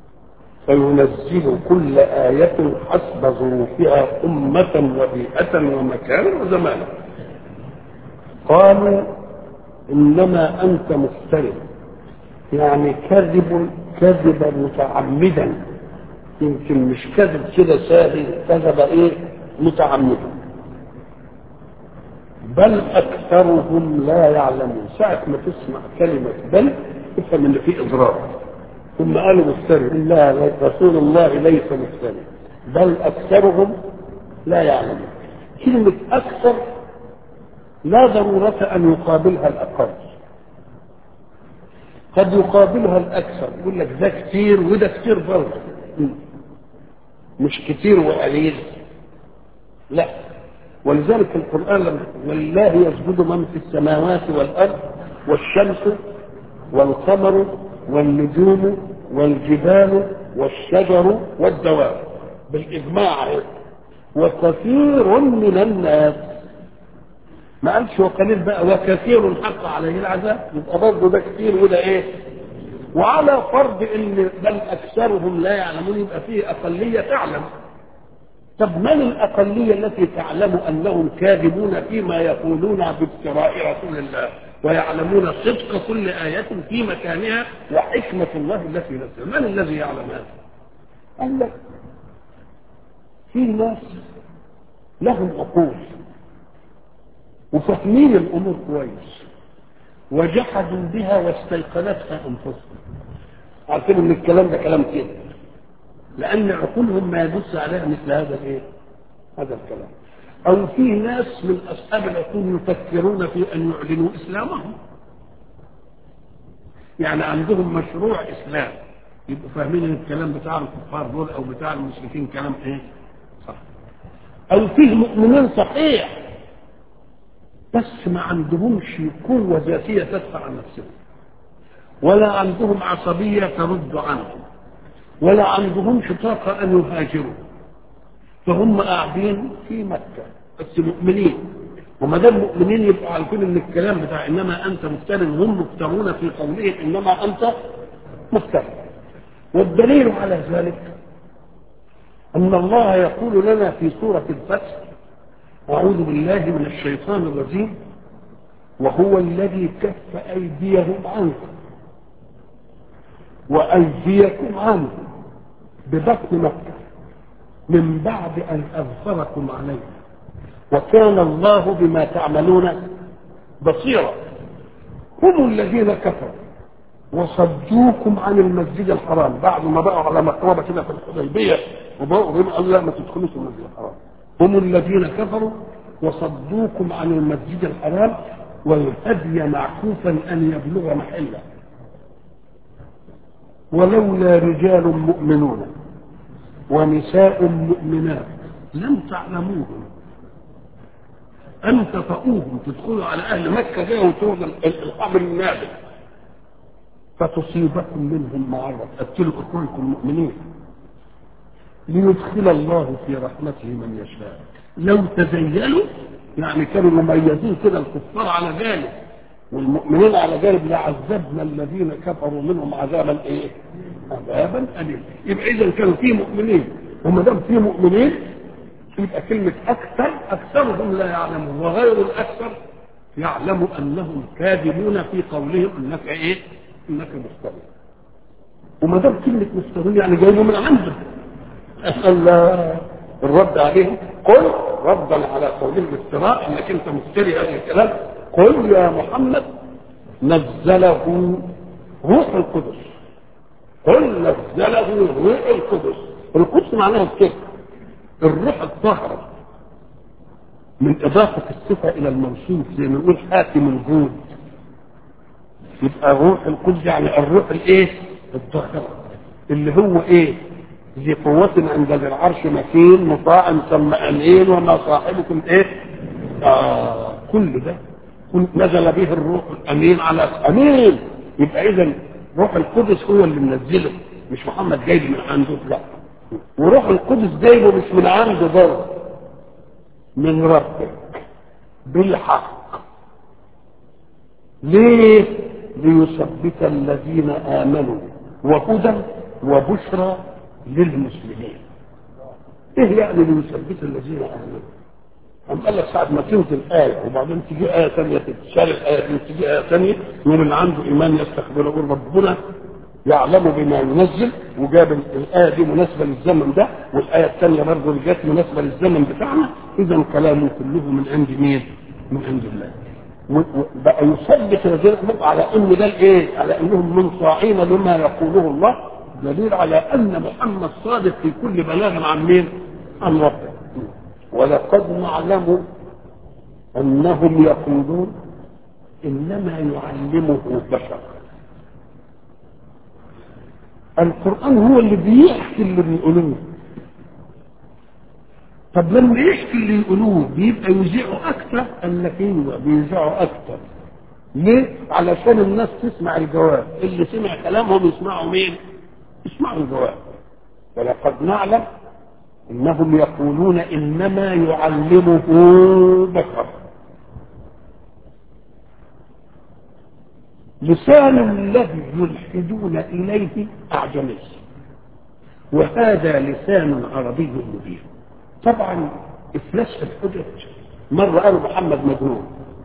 فينزل كل آية حسب ظروفها أمة وبيئة ومكانا وزمانا قالوا انما انت مفتري يعني كذب كذب متعمدا يمكن مش كذب كده ساهل كذب ايه متعمدا بل اكثرهم لا يعلمون ساعة ما تسمع كلمة بل تفهم ان في اضرار ثم قالوا مفتري لا رسول الله ليس مفتري بل اكثرهم لا يعلمون كلمة اكثر لا ضرورة أن يقابلها الأقل قد يقابلها الأكثر يقول لك ده كتير وده كتير برضه مش كتير وقليل لا ولذلك القرآن لما ولله يسجد من في السماوات والأرض والشمس والقمر والنجوم والجبال والشجر والدواب بالإجماع وكثير من الناس ما قالش وقليل بقى وكثير حق عليه العذاب يبقى برضه ده كتير وده ايه وعلى فرض ان بل اكثرهم لا يعلمون يبقى فيه اقليه تعلم طب من الاقليه التي تعلم انهم كاذبون فيما يقولون بافتراء رسول الله ويعلمون صدق كل آية في مكانها وحكمة الله التي نزل من الذي يعلم هذا؟ قال لك في ناس لهم عقول وفاهمين الامور كويس وجحدوا بها واستيقنتها انفسهم عارفين ان الكلام ده كلام كده لان عقولهم ما يدس عليها مثل هذا الايه هذا الكلام او في ناس من اصحاب العقول يفكرون في ان يعلنوا اسلامهم يعني عندهم مشروع اسلام يبقوا فاهمين ان الكلام بتاع الكفار دول او بتاع المشركين كلام ايه صح او فيه مؤمنين صحيح بس ما عندهمش قوة ذاتية تدفع عن نفسهم ولا عندهم عصبية ترد عنهم ولا عندهمش طاقة أن يهاجروا فهم قاعدين في مكة بس مؤمنين وما دام مؤمنين يبقوا عارفين ان الكلام بتاع انما انت مفتر هم مفترون في قولهم انما انت مفتر والدليل على ذلك ان الله يقول لنا في سوره الفتح اعوذ بالله من الشيطان الرجيم وهو الذي كف ايديهم عنكم وايديكم عنهم ببطن مكه من بعد ان اظفركم عليه وكان الله بما تعملون بصيرا هم الذين كفروا وصدوكم عن المسجد الحرام بعد ما بقوا على مقربه كده في الحديبيه وبقوا قال لا ما تدخلوش المسجد الحرام هم الذين كفروا وصدوكم عن المسجد الحرام والهدي معكوفا ان يبلغ محله ولولا رجال مؤمنون ونساء مؤمنات لم تعلموهم أن تطؤوهم تدخلوا على أهل مكة كده وتوضع الحبل النابل فتصيبكم منهم معرة قتلوا إخوانكم المؤمنين ليدخل الله في رحمته من يشاء لو تزيلوا يعني كانوا مميزين كده الكفار على جانب والمؤمنين على جانب لعذبنا الذين كفروا منهم عذابا ايه؟ عذابا اليما يبقى اذا كانوا في مؤمنين وما دام في مؤمنين يبقى كلمة أكثر أكثرهم لا يعلمون وغير الأكثر يعلم أنهم كاذبون في قولهم أنك إيه؟ أنك مستوي وما دام كلمة مستوي يعني جايبه من عنده أسأل الرد عليهم قل ردا على قولهم الافتراء انك انت مفتري هذا الكلام قل يا محمد نزله روح القدس قل نزله روح القدس القدس معناها الكفر الروح الطاهرة من إضافة الصفة إلى الموصوف زي ما نقول حاكم الجود يبقى روح القدس يعني الروح الإيه؟ الطاهرة اللي هو إيه؟ ذي قوة عند ذي العرش مكين مطاع ثم أمين وما صاحبكم إيه؟ آه كل ده نزل به الروح الأمين على أمين يبقى إذا روح القدس هو اللي منزله مش محمد جايب من عنده لا وروح القدس جايبه مش من عنده برضه من ربك بالحق ليه ليثبت الذين امنوا وهدى وبشرى للمسلمين ايه يعني ليثبت الذين امنوا أم قال لك ساعة ما تنزل آية وبعدين تجي آية ثانية تتشال الآية دي تجي آية ثانية يقول اللي عنده إيمان يستقبل يقول ربنا يعلم بما ينزل وجاب الآية دي مناسبة للزمن ده والآية الثانية برضه اللي جت مناسبة للزمن بتاعنا إذا كلامه كله من عند مين؟ من عند الله. بقى يثبت الذين على ان ده الايه؟ على انهم منصاعين لما يقوله الله دليل على ان محمد صادق في كل بلاغ عن مين؟ عن ربه. ولقد نعلم انهم يقولون انما يعلمه بشر. القرآن هو اللي بيحكي اللي بيقولوه طب لما يحكي اللي يقولوه بيبقى يذيعوا أكتر قال لك ايوه بيذيعوا أكتر ليه؟ علشان الناس تسمع الجواب اللي سمع كلامهم يسمعوا مين؟ يسمعوا الجواب ولقد نعلم انهم يقولون انما يعلمه بشر لسان الذي يلحدون إليه أعجمي وهذا لسان عربي مبين طبعا إفلاس الحجج مرة قالوا محمد مجنون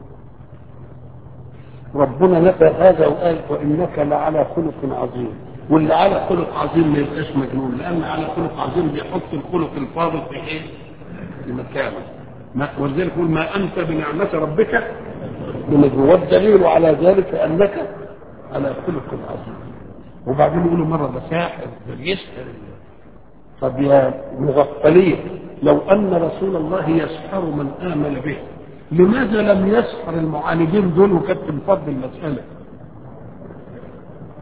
ربنا نفى هذا وقال وإنك لعلى خلق عظيم واللي على خلق عظيم ما يبقاش مجنون لأن على خلق عظيم بيحط الخلق الفاضل في إيه؟ في مكانه ولذلك يقول ما أنت بنعمة ربك بمجنون والدليل على ذلك انك على خلق عظيم وبعدين يقولوا مره ده ساحر ده بيسحر طب يا مغفلين لو ان رسول الله يسحر من امن به لماذا لم يسحر المعاندين دول وكانت تنفض المساله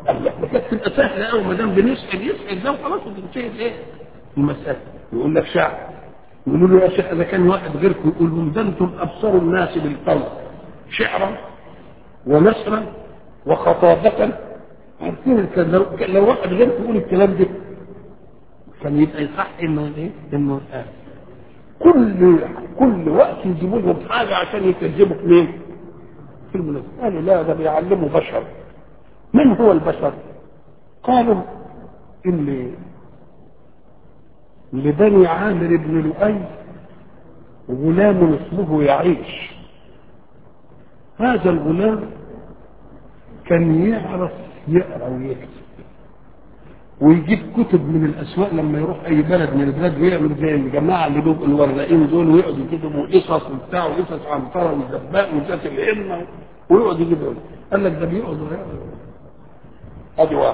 تبقى سهله قوي ما دام بنسال يسال ده وخلاص وتنتهي الايه؟ المساله يقول لك شعر يقولوا له يا شيخ اذا كان واحد غيركم يقول لهم ده انتم ابصر الناس بالقول شعرا ونثرا وخطابة عارفين الكلام لو, لو واحد غيركم يقول الكلام ده كان يبقى يصح انه ايه؟ انه آه. كل كل وقت يجيبوا لهم حاجه عشان يكذبوا في مين؟ في المناسبة قالوا لا ده بيعلموا بشر من هو البشر؟ قالوا ان لبني عامر بن لؤي غلام اسمه يعيش هذا الغلام كان يعرف يقرا ويكتب ويجيب كتب من الاسواق لما يروح اي بلد من البلاد ويعمل زي الجماعه اللي بيبقوا الورقين دول ويقعدوا يكتبوا قصص وبتاع وقصص عنتره والدباء وذات الهمه ويقعد يجيب قال لك ده بيقعد ادي واحد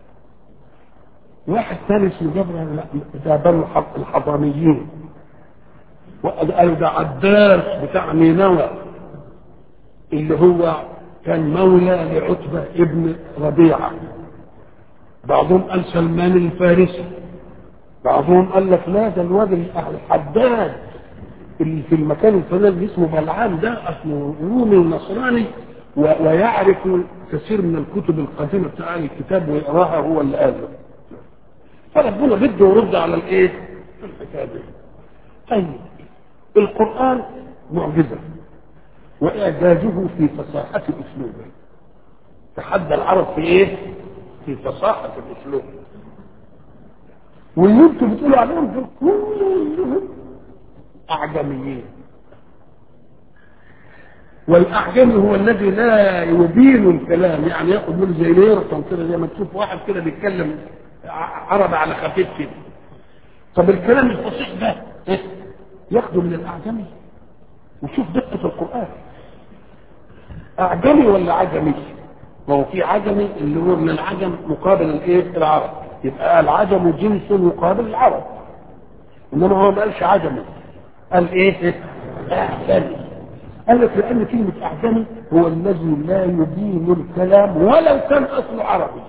واحد ثاني اسمه جبر ده بنو الحضانيين وقالوا ده عباس بتاع نينوى اللي هو كان مولى لعتبة ابن ربيعة بعضهم قال سلمان الفارسي بعضهم قال لك لا ده الواد الحداد اللي في المكان الفلاني اسمه بلعام ده اسمه رومي ونصراني ويعرف كثير من الكتب القديمة بتاع الكتاب ويقراها هو اللي قاله فربنا بده يرد على الايه؟ الحكايه دي. طيب القرآن معجزة وإعجازه في فصاحة أسلوبه تحدى العرب في إيه؟ في فصاحة الأسلوب واللي انتوا بتقولوا عليهم دول كلهم أعجميين والأعجمي هو الذي لا يبين الكلام يعني ياخد منه زي ليرتون كده زي ما تشوف واحد كده بيتكلم عربي على خفيف كده طب الكلام الفصيح ده إيه؟ ياخده من الأعجمي وشوف دقة القرآن أعجمي ولا عجمي؟ ما هو في عجمي اللي هو من العجم مقابل الايه؟ العرب يبقى العجم جنس مقابل العرب انما هو ما قالش عجمي قال ايه؟ اعجمي قال لك لان كلمه اعجمي هو الذي لا يبين الكلام ولو كان اصله عربي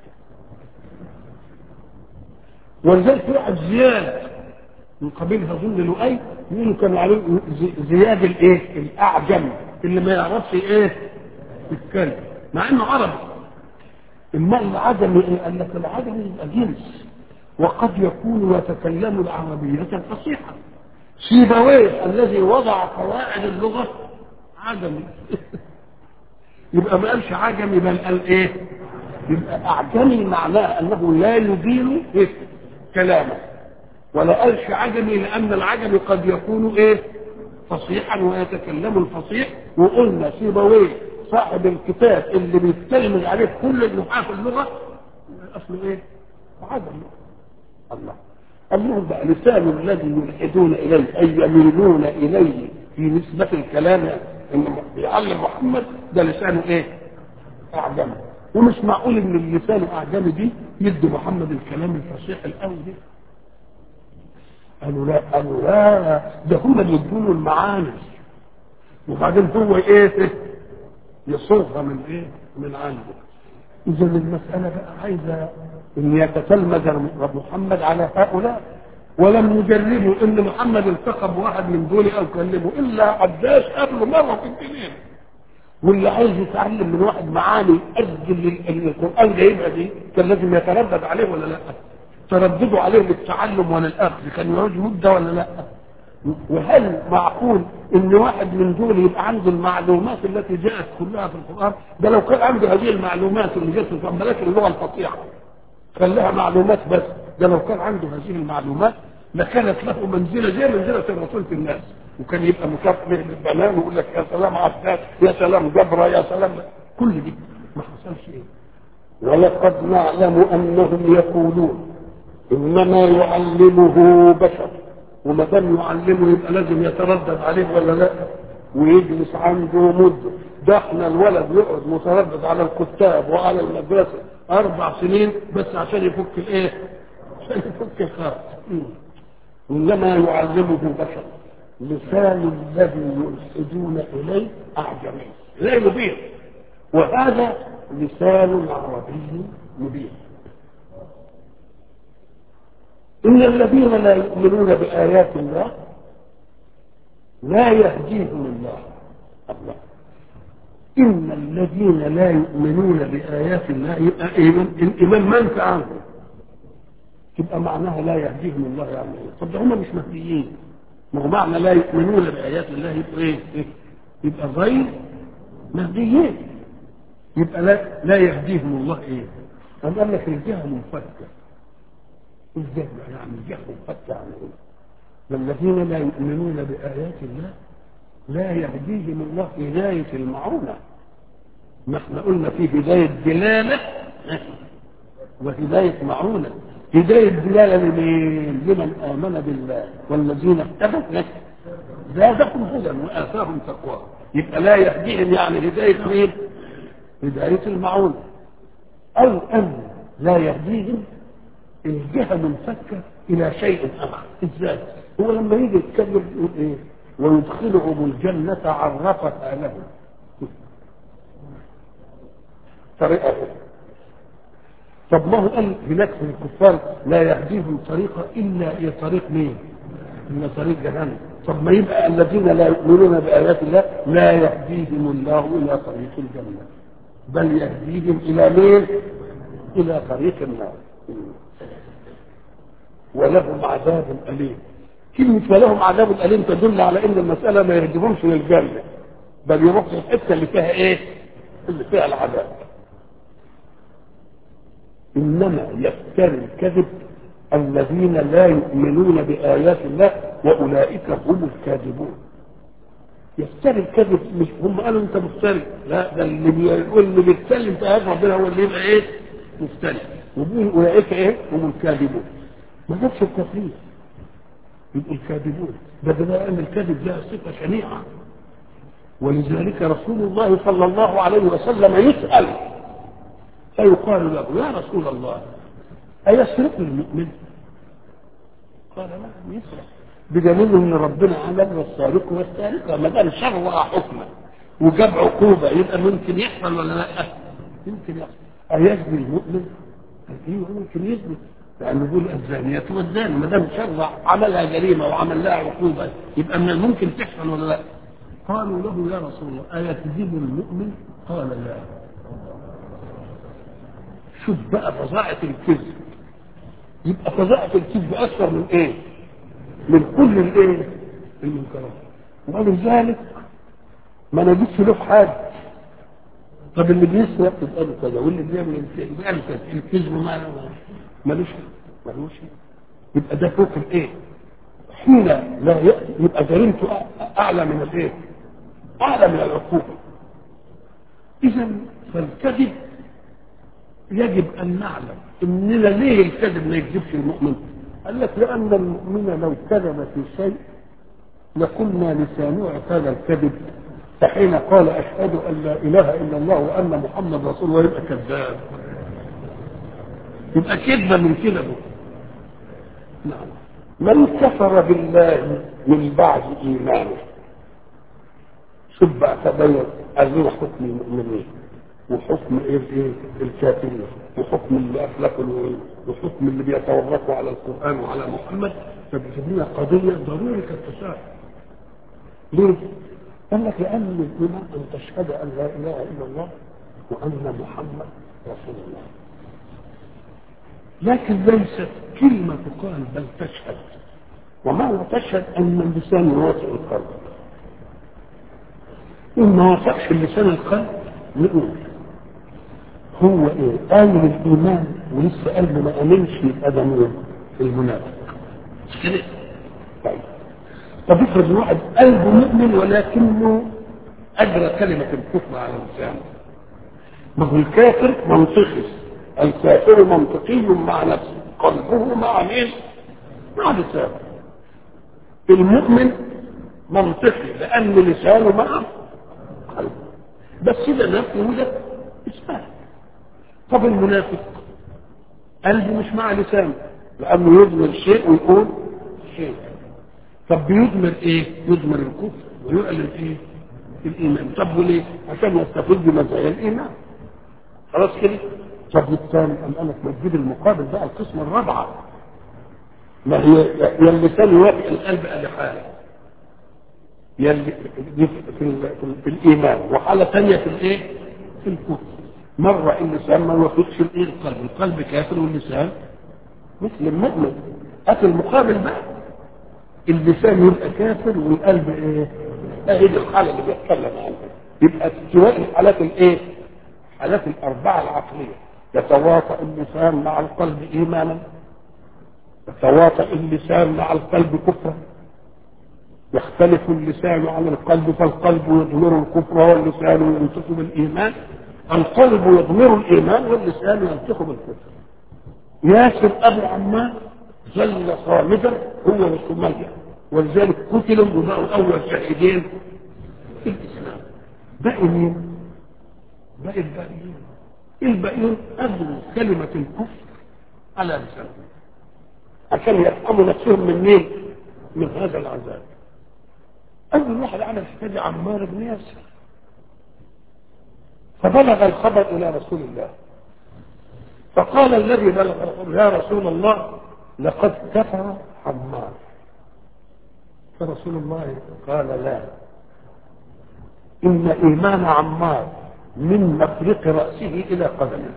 ولذلك واحد زياد من قبيل اظن لؤي يقولوا كان عليه زياد الايه؟ الاعجم اللي ما يعرفش ايه؟ يتكلم مع انه عربي اما العجم ايه؟ قال لك العجم يبقى جنس وقد يكون يتكلم العربية فصيحة سيبويه الذي وضع قواعد اللغة عجمي يبقى ما قالش عجمي بل قال ايه؟ يبقى اعجمي معناه انه لا يبين إيه؟ كلامه ولا قالش عجمي لان العجمي قد يكون ايه؟ فصيحا ويتكلم الفصيح وقلنا سيبويه صاحب الكتاب اللي بيتكلم عليه كل النحاة في اللغة اصله ايه؟ عجمي الله قال لهم بقى لسان الذي يلحدون اليه اي يميلون اليه في نسبة الكلام ان بيعلم محمد ده لسانه ايه؟ اعجمي ومش معقول ان اللسان الاعجمي دي يدي محمد الكلام الفصيح القوي ده قالوا لا قالوا لا ده هم اللي يدوا المعاني وبعدين هو ايه يصوغها من ايه من عنده اذا المساله بقى عايزه ان يتتلمذ محمد على هؤلاء ولم يجربوا ان محمد التقى بواحد من دول او كلمه الا عداش قبله مره في الدنيا واللي عايز يتعلم من واحد معاني قد اللي القران جايبها دي كان لازم يتردد عليه ولا لا؟ ترددوا عليه للتعلم وللاخذ كان يعود مده ولا لا؟ وهل معقول ان واحد من دول يبقى عنده المعلومات التي جاءت كلها في القران ده لو كان عنده هذه المعلومات اللي جاءت في القران بلاش اللغه الفصيحه خليها معلومات بس ده لو كان عنده هذه المعلومات لكانت له منزله زي منزله الرسول في الناس وكان يبقى مكافئ بالبنان ويقول لك يا سلام عباس يا سلام جبره يا سلام كل دي ما حصلش ايه ولقد نعلم انهم يقولون انما يعلمه بشر وما دام يعلمه يبقى لازم يتردد عليه ولا لا ويجلس عنده مده ده احنا الولد يقعد متردد على الكتاب وعلى المدرسه اربع سنين بس عشان يفك الايه؟ عشان يفك الخاص انما يعلمه بشر لسان الذي يلحدون اليه اعجمي لا يبين وهذا لسان عربي مبين إن الذين لا يؤمنون بآيات الله لا يهديهم الله الله إن الذين لا يؤمنون بآيات الله يبقى إيمان الإيمان منفى عنهم تبقى معناها لا يهديهم الله يعني إيه؟ طب ده هم مش مهديين ما هو معنى لا يؤمنون بآيات الله يبقى إيه؟ إيه؟ يبقى غير مهديين يبقى لا لا يهديهم الله إيه؟ طب قال لك الجهة منفكة ازاي يعني الجهة منفكة يعني إيه؟ والذين لا يؤمنون بآيات الله لا يهديهم الله هداية المعونة ما احنا قلنا في هداية دلالة وهداية معونة هداية دلالة لمين؟ لمن آمن بالله والذين اهتدوا زادهم هدى وآتاهم تقوى يبقى لا يهديهم يعني هداية مين؟ هداية المعونة أو أن لا يهديهم الجهة منفكة إلى شيء آخر إزاي؟ هو لما يجي يتكلم يقول إيه؟ ويدخلهم الجنة عرفتها لهم طريقة طب ما هو قال هناك في الكفار لا يهديهم طريقة إلا إلى طريق مين؟ إلا طريق جهنم طب ما يبقى الذين لا يؤمنون بآيات الله لا يهديهم الله إلى طريق الجنة بل يهديهم إلى مين؟ إلى طريق النار ولهم عذاب أليم كلمة ولهم عذاب أليم تدل على إن المسألة ما يهديهمش للجنة بل يروحوا الحتة اللي فيها إيه؟ اللي فيها العذاب إنما يفتري الكذب الذين لا يؤمنون بآيات الله وأولئك هم الكاذبون يفتري الكذب مش هم قالوا انت مفتري لا ده اللي بيقول اللي بيتكلم في آيات ربنا هو اللي يبقى ايه مفتري وبيقول أولئك ايه هم الكاذبون ما جابش التفريق يبقوا الكاذبون ده ده ان الكذب ده صفة شنيعة ولذلك رسول الله صلى الله عليه وسلم يسأل فيقال له يا رسول الله أيسرق المؤمن؟ قال لا يسرق بدليل ان ربنا عمل والسارق والسارقه ما دام شرع حكما وجاب عقوبه يبقى ممكن يحصل ولا لا؟ يمكن يحصل أيزني المؤمن؟ ايوه ممكن يزني لأنه يقول الزانية والزاني ما دام شرع عملها جريمة وعمل لها عقوبة يبقى من الممكن تحصل ولا لا؟ قالوا له يا رسول الله أيكذب المؤمن؟ قال لا شوف بقى فظاعة الكذب يبقى فظاعة الكذب أكثر من إيه؟ من كل الإيه؟ المنكرات ولذلك ما نجدش له حاجة طب اللي بيسرق تبقى له كذا واللي بيعمل يبقى له كذا الكذب ما ملوش ملوش يبقى ده فوق الايه حين لا يأتي يبقى جريمته اعلى من الايه اعلى من العقوبه اذا فالكذب يجب ان نعلم اننا ليه الكذب ما يكذبش المؤمن قال لك لان المؤمن لو كذب في شيء لقلنا لسانه هذا الكذب فحين قال اشهد ان لا اله الا الله وان محمد رسول الله يبقى كذاب يبقى كذبه من كده نعم من كفر بالله من بعد ايمانه شوف بقى تبين عايزين حكم المؤمنين وحكم ايه ايه الكافرين وحكم اللي افلكوا وحكم اللي بيتورطوا على القران وعلى محمد فبتبنيها قضيه ضروري التساهل ليه؟ قال لك لان الايمان ان تشهد ان لا اله الا الله وان محمد رسول الله لكن ليست كلمة تقال بل تشهد ومعنى تشهد أن اللسان يوافق القلب إن ما وافقش اللسان القلب نقول هو إيه؟ قال الإيمان ولسه قلبه ما آمنش يبقى ده مين؟ المنافق مش كده؟ طيب طب افرض واحد قلبه مؤمن ولكنه أجرى كلمة الكفر على لسانه ما هو الكافر منطقي الكافر منطقي مع نفسه قلبه مع مين مع لسانه المؤمن منطقي لان لسانه مع قلبه بس ده نفسه ده اسمه طب المنافق قلبه مش مع لسانه لانه يضمر شيء ويقول شيء طب بيضمر ايه يضمر الكفر ويعلن ايه الايمان طب وليه عشان يستفيد بمزايا الايمان خلاص كده طب الثاني قال لك ما تجيب المقابل بقى القسمه الرابعه ما هي يا اللسان يوافق القلب ادي حاله يا اللي- دي في, في, في, في الايمان وحاله ثانيه في الايه؟ في الكفر مره اللسان ما يوافقش الايه القلب القلب كافر واللسان مثل المؤمن هات المقابل بقى اللسان يبقى كافر والقلب ايه؟ اهي دي الحاله اللي بيتكلم عنها يبقى استواء الحالات الايه؟ الحالات الاربعه العقليه يتواطا اللسان مع القلب ايمانا يتواطا اللسان مع القلب كفرا يختلف اللسان عن القلب فالقلب يضمر الكفر واللسان ينطق بالايمان القلب يضمر الايمان واللسان ينطق بالكفر ياسر ابو عمار ظل صامدا هو وسميه ولذلك قتلوا وبقوا اول شهيدين في الاسلام باقي مين؟ باقي الباقيين الباقيين ادوا كلمه الكفر على لسانهم عشان يفهموا نفسهم من مين؟ من هذا العذاب اول واحد عمل حكايه عمار بن ياسر فبلغ الخبر الى رسول الله فقال الذي بلغ الخبر يا رسول الله لقد كفر عمار فرسول الله قال لا ان ايمان عمار من مفرق راسه الى قدمه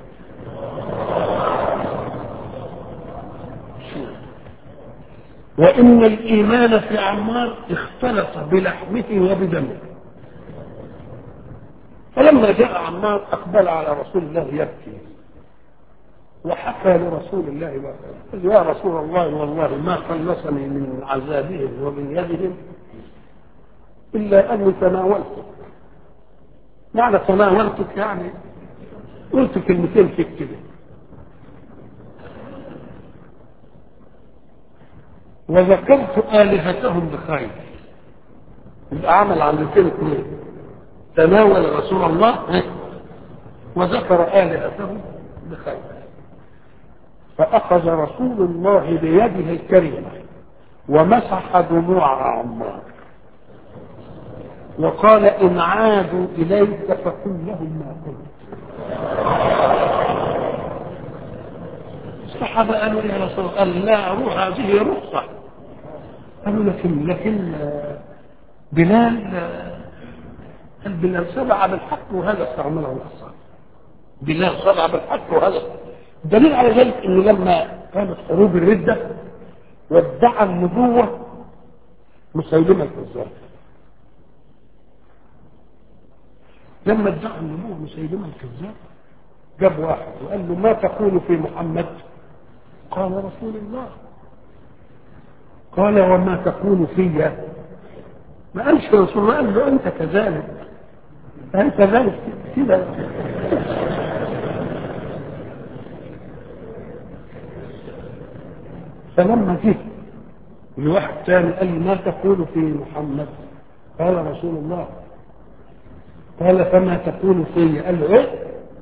وان الايمان في عمار اختلط بلحمه وبدمه فلما جاء عمار اقبل على رسول الله يبكي وحكى لرسول الله ما قال يا رسول الله والله ما خلصني من عذابهم ومن يدهم الا اني تناولتك معنى تناولتك يعني قلت كلمتين فيك كده وذكرت آلهتهم بخير يبقى عمل عملتين اثنين تناول رسول الله وذكر آلهتهم بخير فأخذ رسول الله بيده الكريمة ومسح دموع عمار وقال إن عادوا إليك فقل لهم ما قلت الصحابة قالوا يا رسول الله قال لا روح هذه رخصة قالوا لكن لكن بلال قال بلال سبع بالحق وهذا استعمله رخصة بلال سبع بالحق وهذا دليل على ذلك انه لما كانت حروب الردة وادعى النبوة مسيلمة الكذاب لما ادعى النبوة مسيلمة الكذاب جاب واحد وقال له ما تقول في محمد قال رسول الله قال وما تقول في ما قالش رسول الله قال له انت كذلك انت كذلك كده فلما جه لواحد ثاني قال له ما تقول في محمد قال رسول الله قال فما تقول في قال له ايه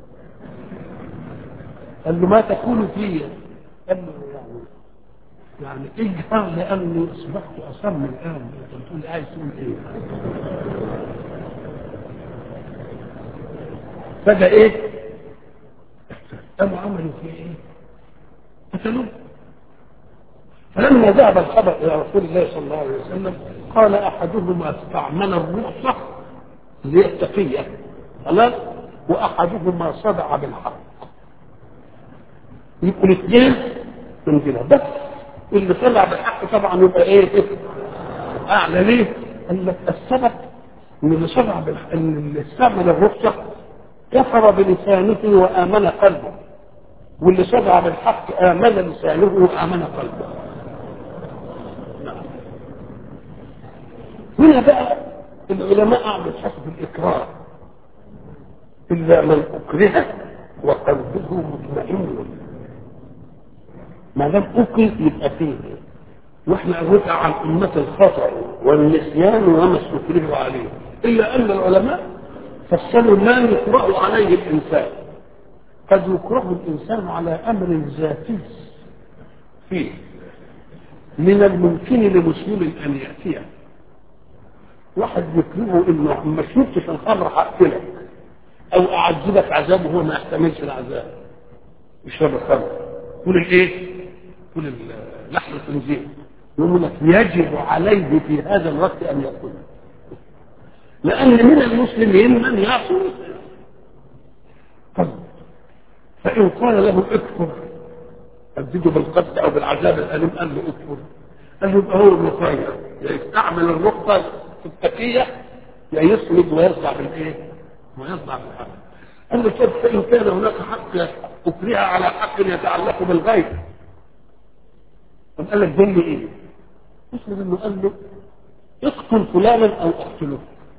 قال له ما تقول في قال له يعني يعني اجهر لاني اصبحت اصم الان انت بتقول عايز تقول ايه فجأة ايه قاموا عملوا فيه ايه قتلوه فلما ذهب الخبر الى رسول الله صلى الله عليه وسلم قال احدهما استعمل الرخصه اللي هي التقيه خلاص واحدهما صدع بالحق يبقوا الاثنين من كده بس اللي صدع بالحق طبعا يبقى ايه اعلى ليه؟ قال لك السبب ان اللي صدع بالحق ان اللي استعمل الرخصه كفر بلسانه وامن قلبه واللي صدع بالحق امن لسانه وامن قلبه هنا بقى العلماء قعدوا يبحثوا في الاكراه الا من اكره وقلبه مطمئن ما دام اكره يبقى فيه واحنا قلنا عن امه الخطا والنسيان وما استكره عليه الا ان العلماء فصلوا ما يكره عليه الانسان قد يكره الانسان على امر ذاتي فيه من الممكن لمسلم ان ياتيه واحد يكرهه انه ما شربتش الخمر هقتلك او اعذبك عذاب وهو ما يحتملش العذاب يشرب الخمر كل الايه كل ال- لحم الخنزير يقول لك يجب عليه في هذا الوقت ان ياكله لان من المسلمين من يعصي طيب فان قال له اكفر أبدده بالقتل أو بالعذاب الأليم قال له اكفر قال له يبقى هو مخير يا يستعمل النقطة في التقية يا يصمد ويصدع بالإيه؟ ويصدع بالحق قال له طب فإن كان هناك حق أكره على حق يتعلق بالغيب طب قال لك دل إيه؟ مسلم إنه قال له اقتل فلانا أو اقتله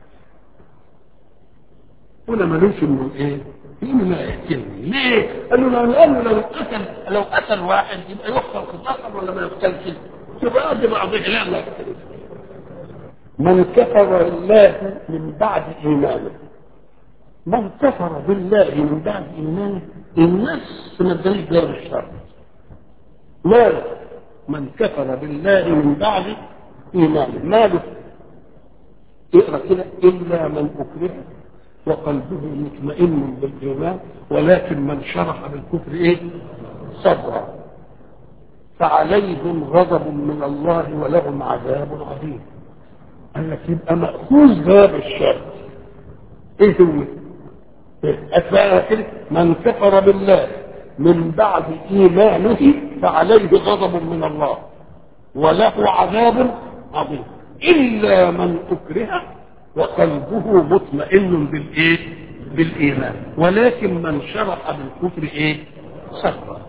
هنا ملوش انه ايه؟ يقول لا يقتلني ليه؟ قال له لو قال له لو قتل لو قتل واحد يبقى يقتل خطاطا ولا ما يقتلش؟ يبقى قد بعضه لا ما يقتلش من كفر بالله من بعد ايمانه من كفر بالله من بعد ايمانه الناس ما ادانيش دار الشر ماله من كفر بالله من بعد ايمانه ماله اقرا كده الا من اكره وقلبه مطمئن بالايمان ولكن من شرح بالكفر ايه صدرا فعليهم غضب من الله ولهم عذاب عظيم قال لك يبقى ماخوذ باب الشر ايه هو أتباع كده من كفر بالله من بعد إيمانه فعليه غضب من الله وله عذاب عظيم إلا من أكره وقلبه مطمئن بالإيه؟ بالإيمان ولكن من شرح بالكفر إيه؟ صدرا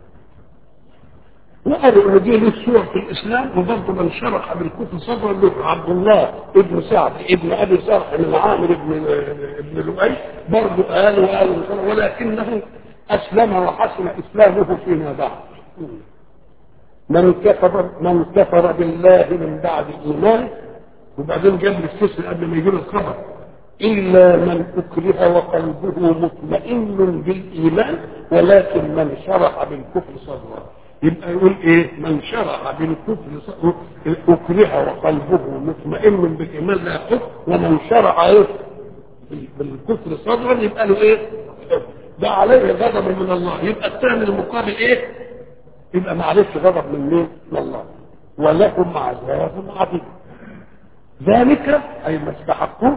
وقالوا ان دي له صور في الاسلام وبرضه من شرح بالكفر صدرا له عبد الله ابن سعد ابن ابي سرح من عامر ابن ابن لؤي برضه قال وقال ولكنه اسلم وحسن اسلامه فيما بعد من كفر من كفر بالله من بعد ايمانه وبعدين جاب الاستثناء قبل ما يجي الخبر الا من اكره وقلبه مطمئن بالايمان ولكن من شرح بالكفر صدرا يبقى يقول ايه من شرح بالكفر صدرا اكره وقلبه مطمئن بالايمان لا يحب ومن شرح ايه بالكفر صدرا يبقى له ايه ده عليه غضب من الله يبقى الثاني المقابل ايه يبقى معلش غضب من مين من الله ولهم عذاب عظيم ذلك اي ما استحقوه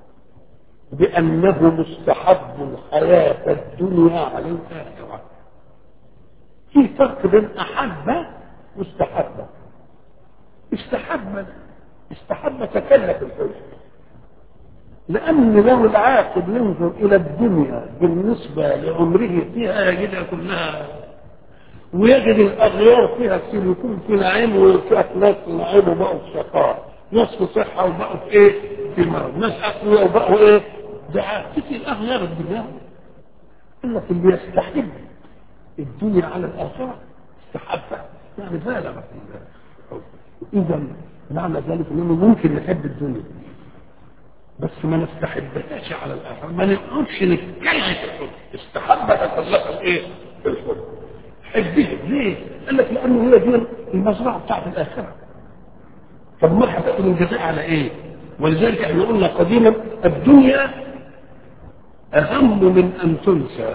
بانه مستحب الحياه الدنيا على الاخره في فرق بين احب واستحب استحب استحب تكلف الحزن لأن لو العاقل ينظر إلى الدنيا بالنسبة لعمره فيها يجدها كلها ويجد الأغيار فيها في يكون في نعيم وفي ناس في نعيم وبقوا في شقاء ناس في صحة وبقوا في إيه؟ في مرض ناس أقوياء وبقوا إيه؟ دعاء تيجي الأغيار الدنيا قال لك اللي يستحب الدنيا على الآخرة استحبها يعني بالغ إذا معنى ذلك أنه ممكن نحب الدنيا بس ما نستحبهاش على الاخر ما نقعدش نتكلم في الحب استحبها تطلقها ايه الحب حبها ليه قال لك لانه هي دي المزرعه بتاعت الاخره طب ما هتاخد الجزاء على ايه ولذلك احنا قلنا قديما الدنيا اهم من ان تنسى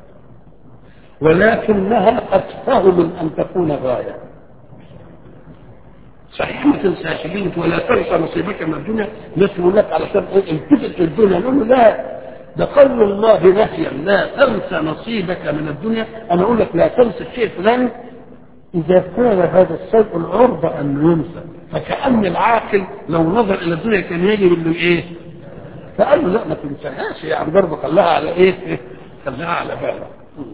ولكنها اتفه من ان تكون غايه صحيح ما تنساش بنت ولا تنسى نصيبك من الدنيا ناس يقول لك علشان ايه التفت الدنيا نقول له لا ده قول الله نهيا لا تنسى نصيبك من الدنيا انا اقول لك لا تنسى الشيء الفلاني اذا كان هذا الشيء العرضة انه ينسى فكأن العاقل لو نظر الى الدنيا كان يجب انه ايه فقال له لا ما تنساهاش يعني برضه خلاها على ايه خلاها على بالك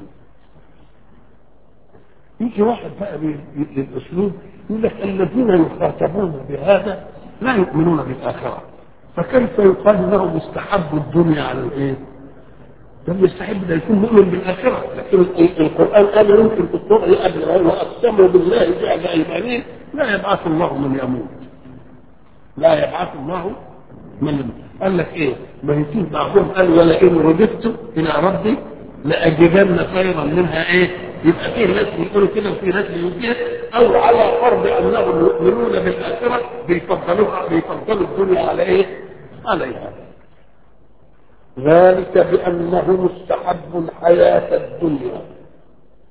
يجي واحد بقى بالاسلوب يقول لك الذين يخاطبون بهذا لا يؤمنون بالاخره فكيف يقال له مستحب الدنيا على الايه؟ ده يستحب ده يكون مؤمن بالاخره لكن القران قال يمكن تطلع قبل واقسموا بالله جعل ايمانهم لا يبعث الله من يموت لا يبعث الله من يموت قال لك ايه؟ ما يمكن بعضهم قال ولئن رددت الى ربي لاجدن خيرا منها ايه؟ يبقى فيه ناس بيقولوا كده وفي ناس بيقولوا كده او على فرض انهم يؤمنون بالاخره بيفضلوها بيفضلوا الدنيا على ايه؟ عليها. ذلك بانه مستحب الحياه الدنيا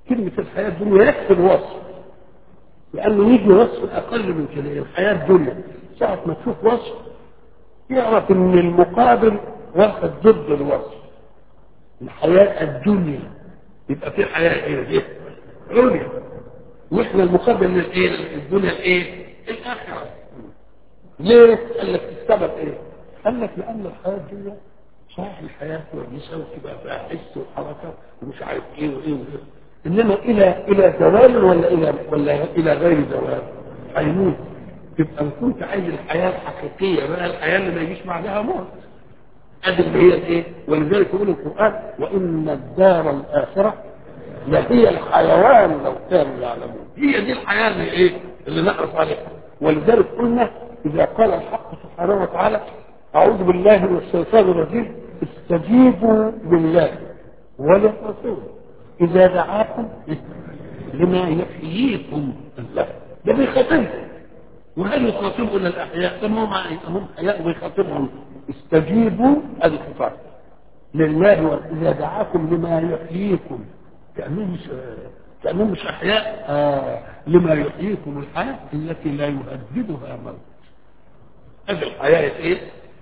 كلمة الحياة الدنيا يكفي الوصف لأنه يجي وصف أقل من كده الحياة الدنيا ساعة ما تشوف وصف يعرف إن المقابل واخد ضد الوصف الحياة الدنيا يبقى في حياة إيه؟ إيه؟ عليا واحنا المقابل للايه الدنيا الايه الاخره ليه قال لك السبب ايه قال لك لان الحياه الدنيا صحيح الحياه كويسه وتبقى فيها حس وحركه ومش عارف ايه وايه وايه انما الى الى زوال ولا الى ولا الى غير زوال هيموت تبقى ان كنت عايز الحياه الحقيقيه بقى الحياه اللي ما يجيش بعدها موت ادي اللي هي الايه ولذلك يقول القران وان الدار الاخره لهي الحيوان لو كانوا يعلمون هي دي الحياه اللي ايه اللي نقص عليها ولذلك قلنا اذا قال الحق سبحانه وتعالى اعوذ بالله من الشيطان الرجيم استجيبوا لله وللرسول اذا دعاكم لما يحييكم الله ده بيخاطبهم وهل يخاطبوا الا الاحياء طب هم هم احياء ويخاطبهم استجيبوا الخطاب لله اذا دعاكم لما يحييكم كأنهم مش كأنهم مش أحياء آه لما يحييكم الحياة التي لا يهددها موت هذه الحياة إيه؟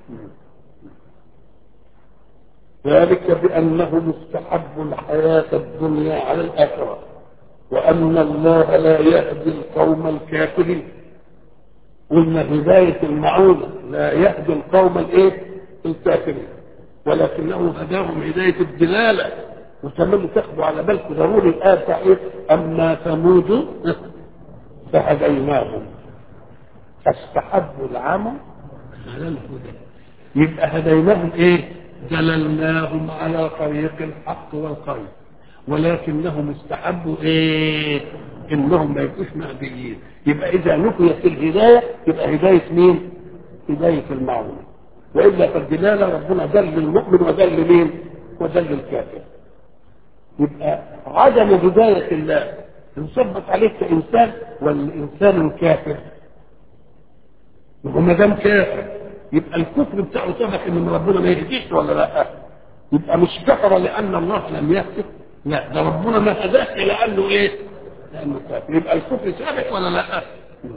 ذلك بأنه مستحب الحياة الدنيا على الآخرة وأن الله لا يهدي القوم الكافرين قلنا هداية المعونة لا يهدي القوم الإيه؟ الكافرين ولكنه هداهم هداية الدلالة وكمان تاخدوا على بالكم ضروري الآية بتاع إيه؟ أما ثمود فهديناهم فاستحبوا العمى على الهدى يبقى هديناهم إيه؟ دللناهم على طريق الحق والخير ولكنهم استحبوا إيه؟ إنهم ما يبقوش مهديين يبقى إذا نفيت الهداية يبقى هداية مين؟ هداية المعونة وإلا فالدلالة ربنا دل المؤمن ودل مين؟ ودل الكافر يبقى عدم هداية الله انصبت عليك كإنسان والإنسان كافر وما دام كافر يبقى الكفر بتاعه سبق ان ربنا ما يهديش ولا لا يبقى مش كفر لان الله لم يهدي لا ده ربنا ما هداك لانه ايه؟ لانه كافر يبقى الكفر سابق ولا لا؟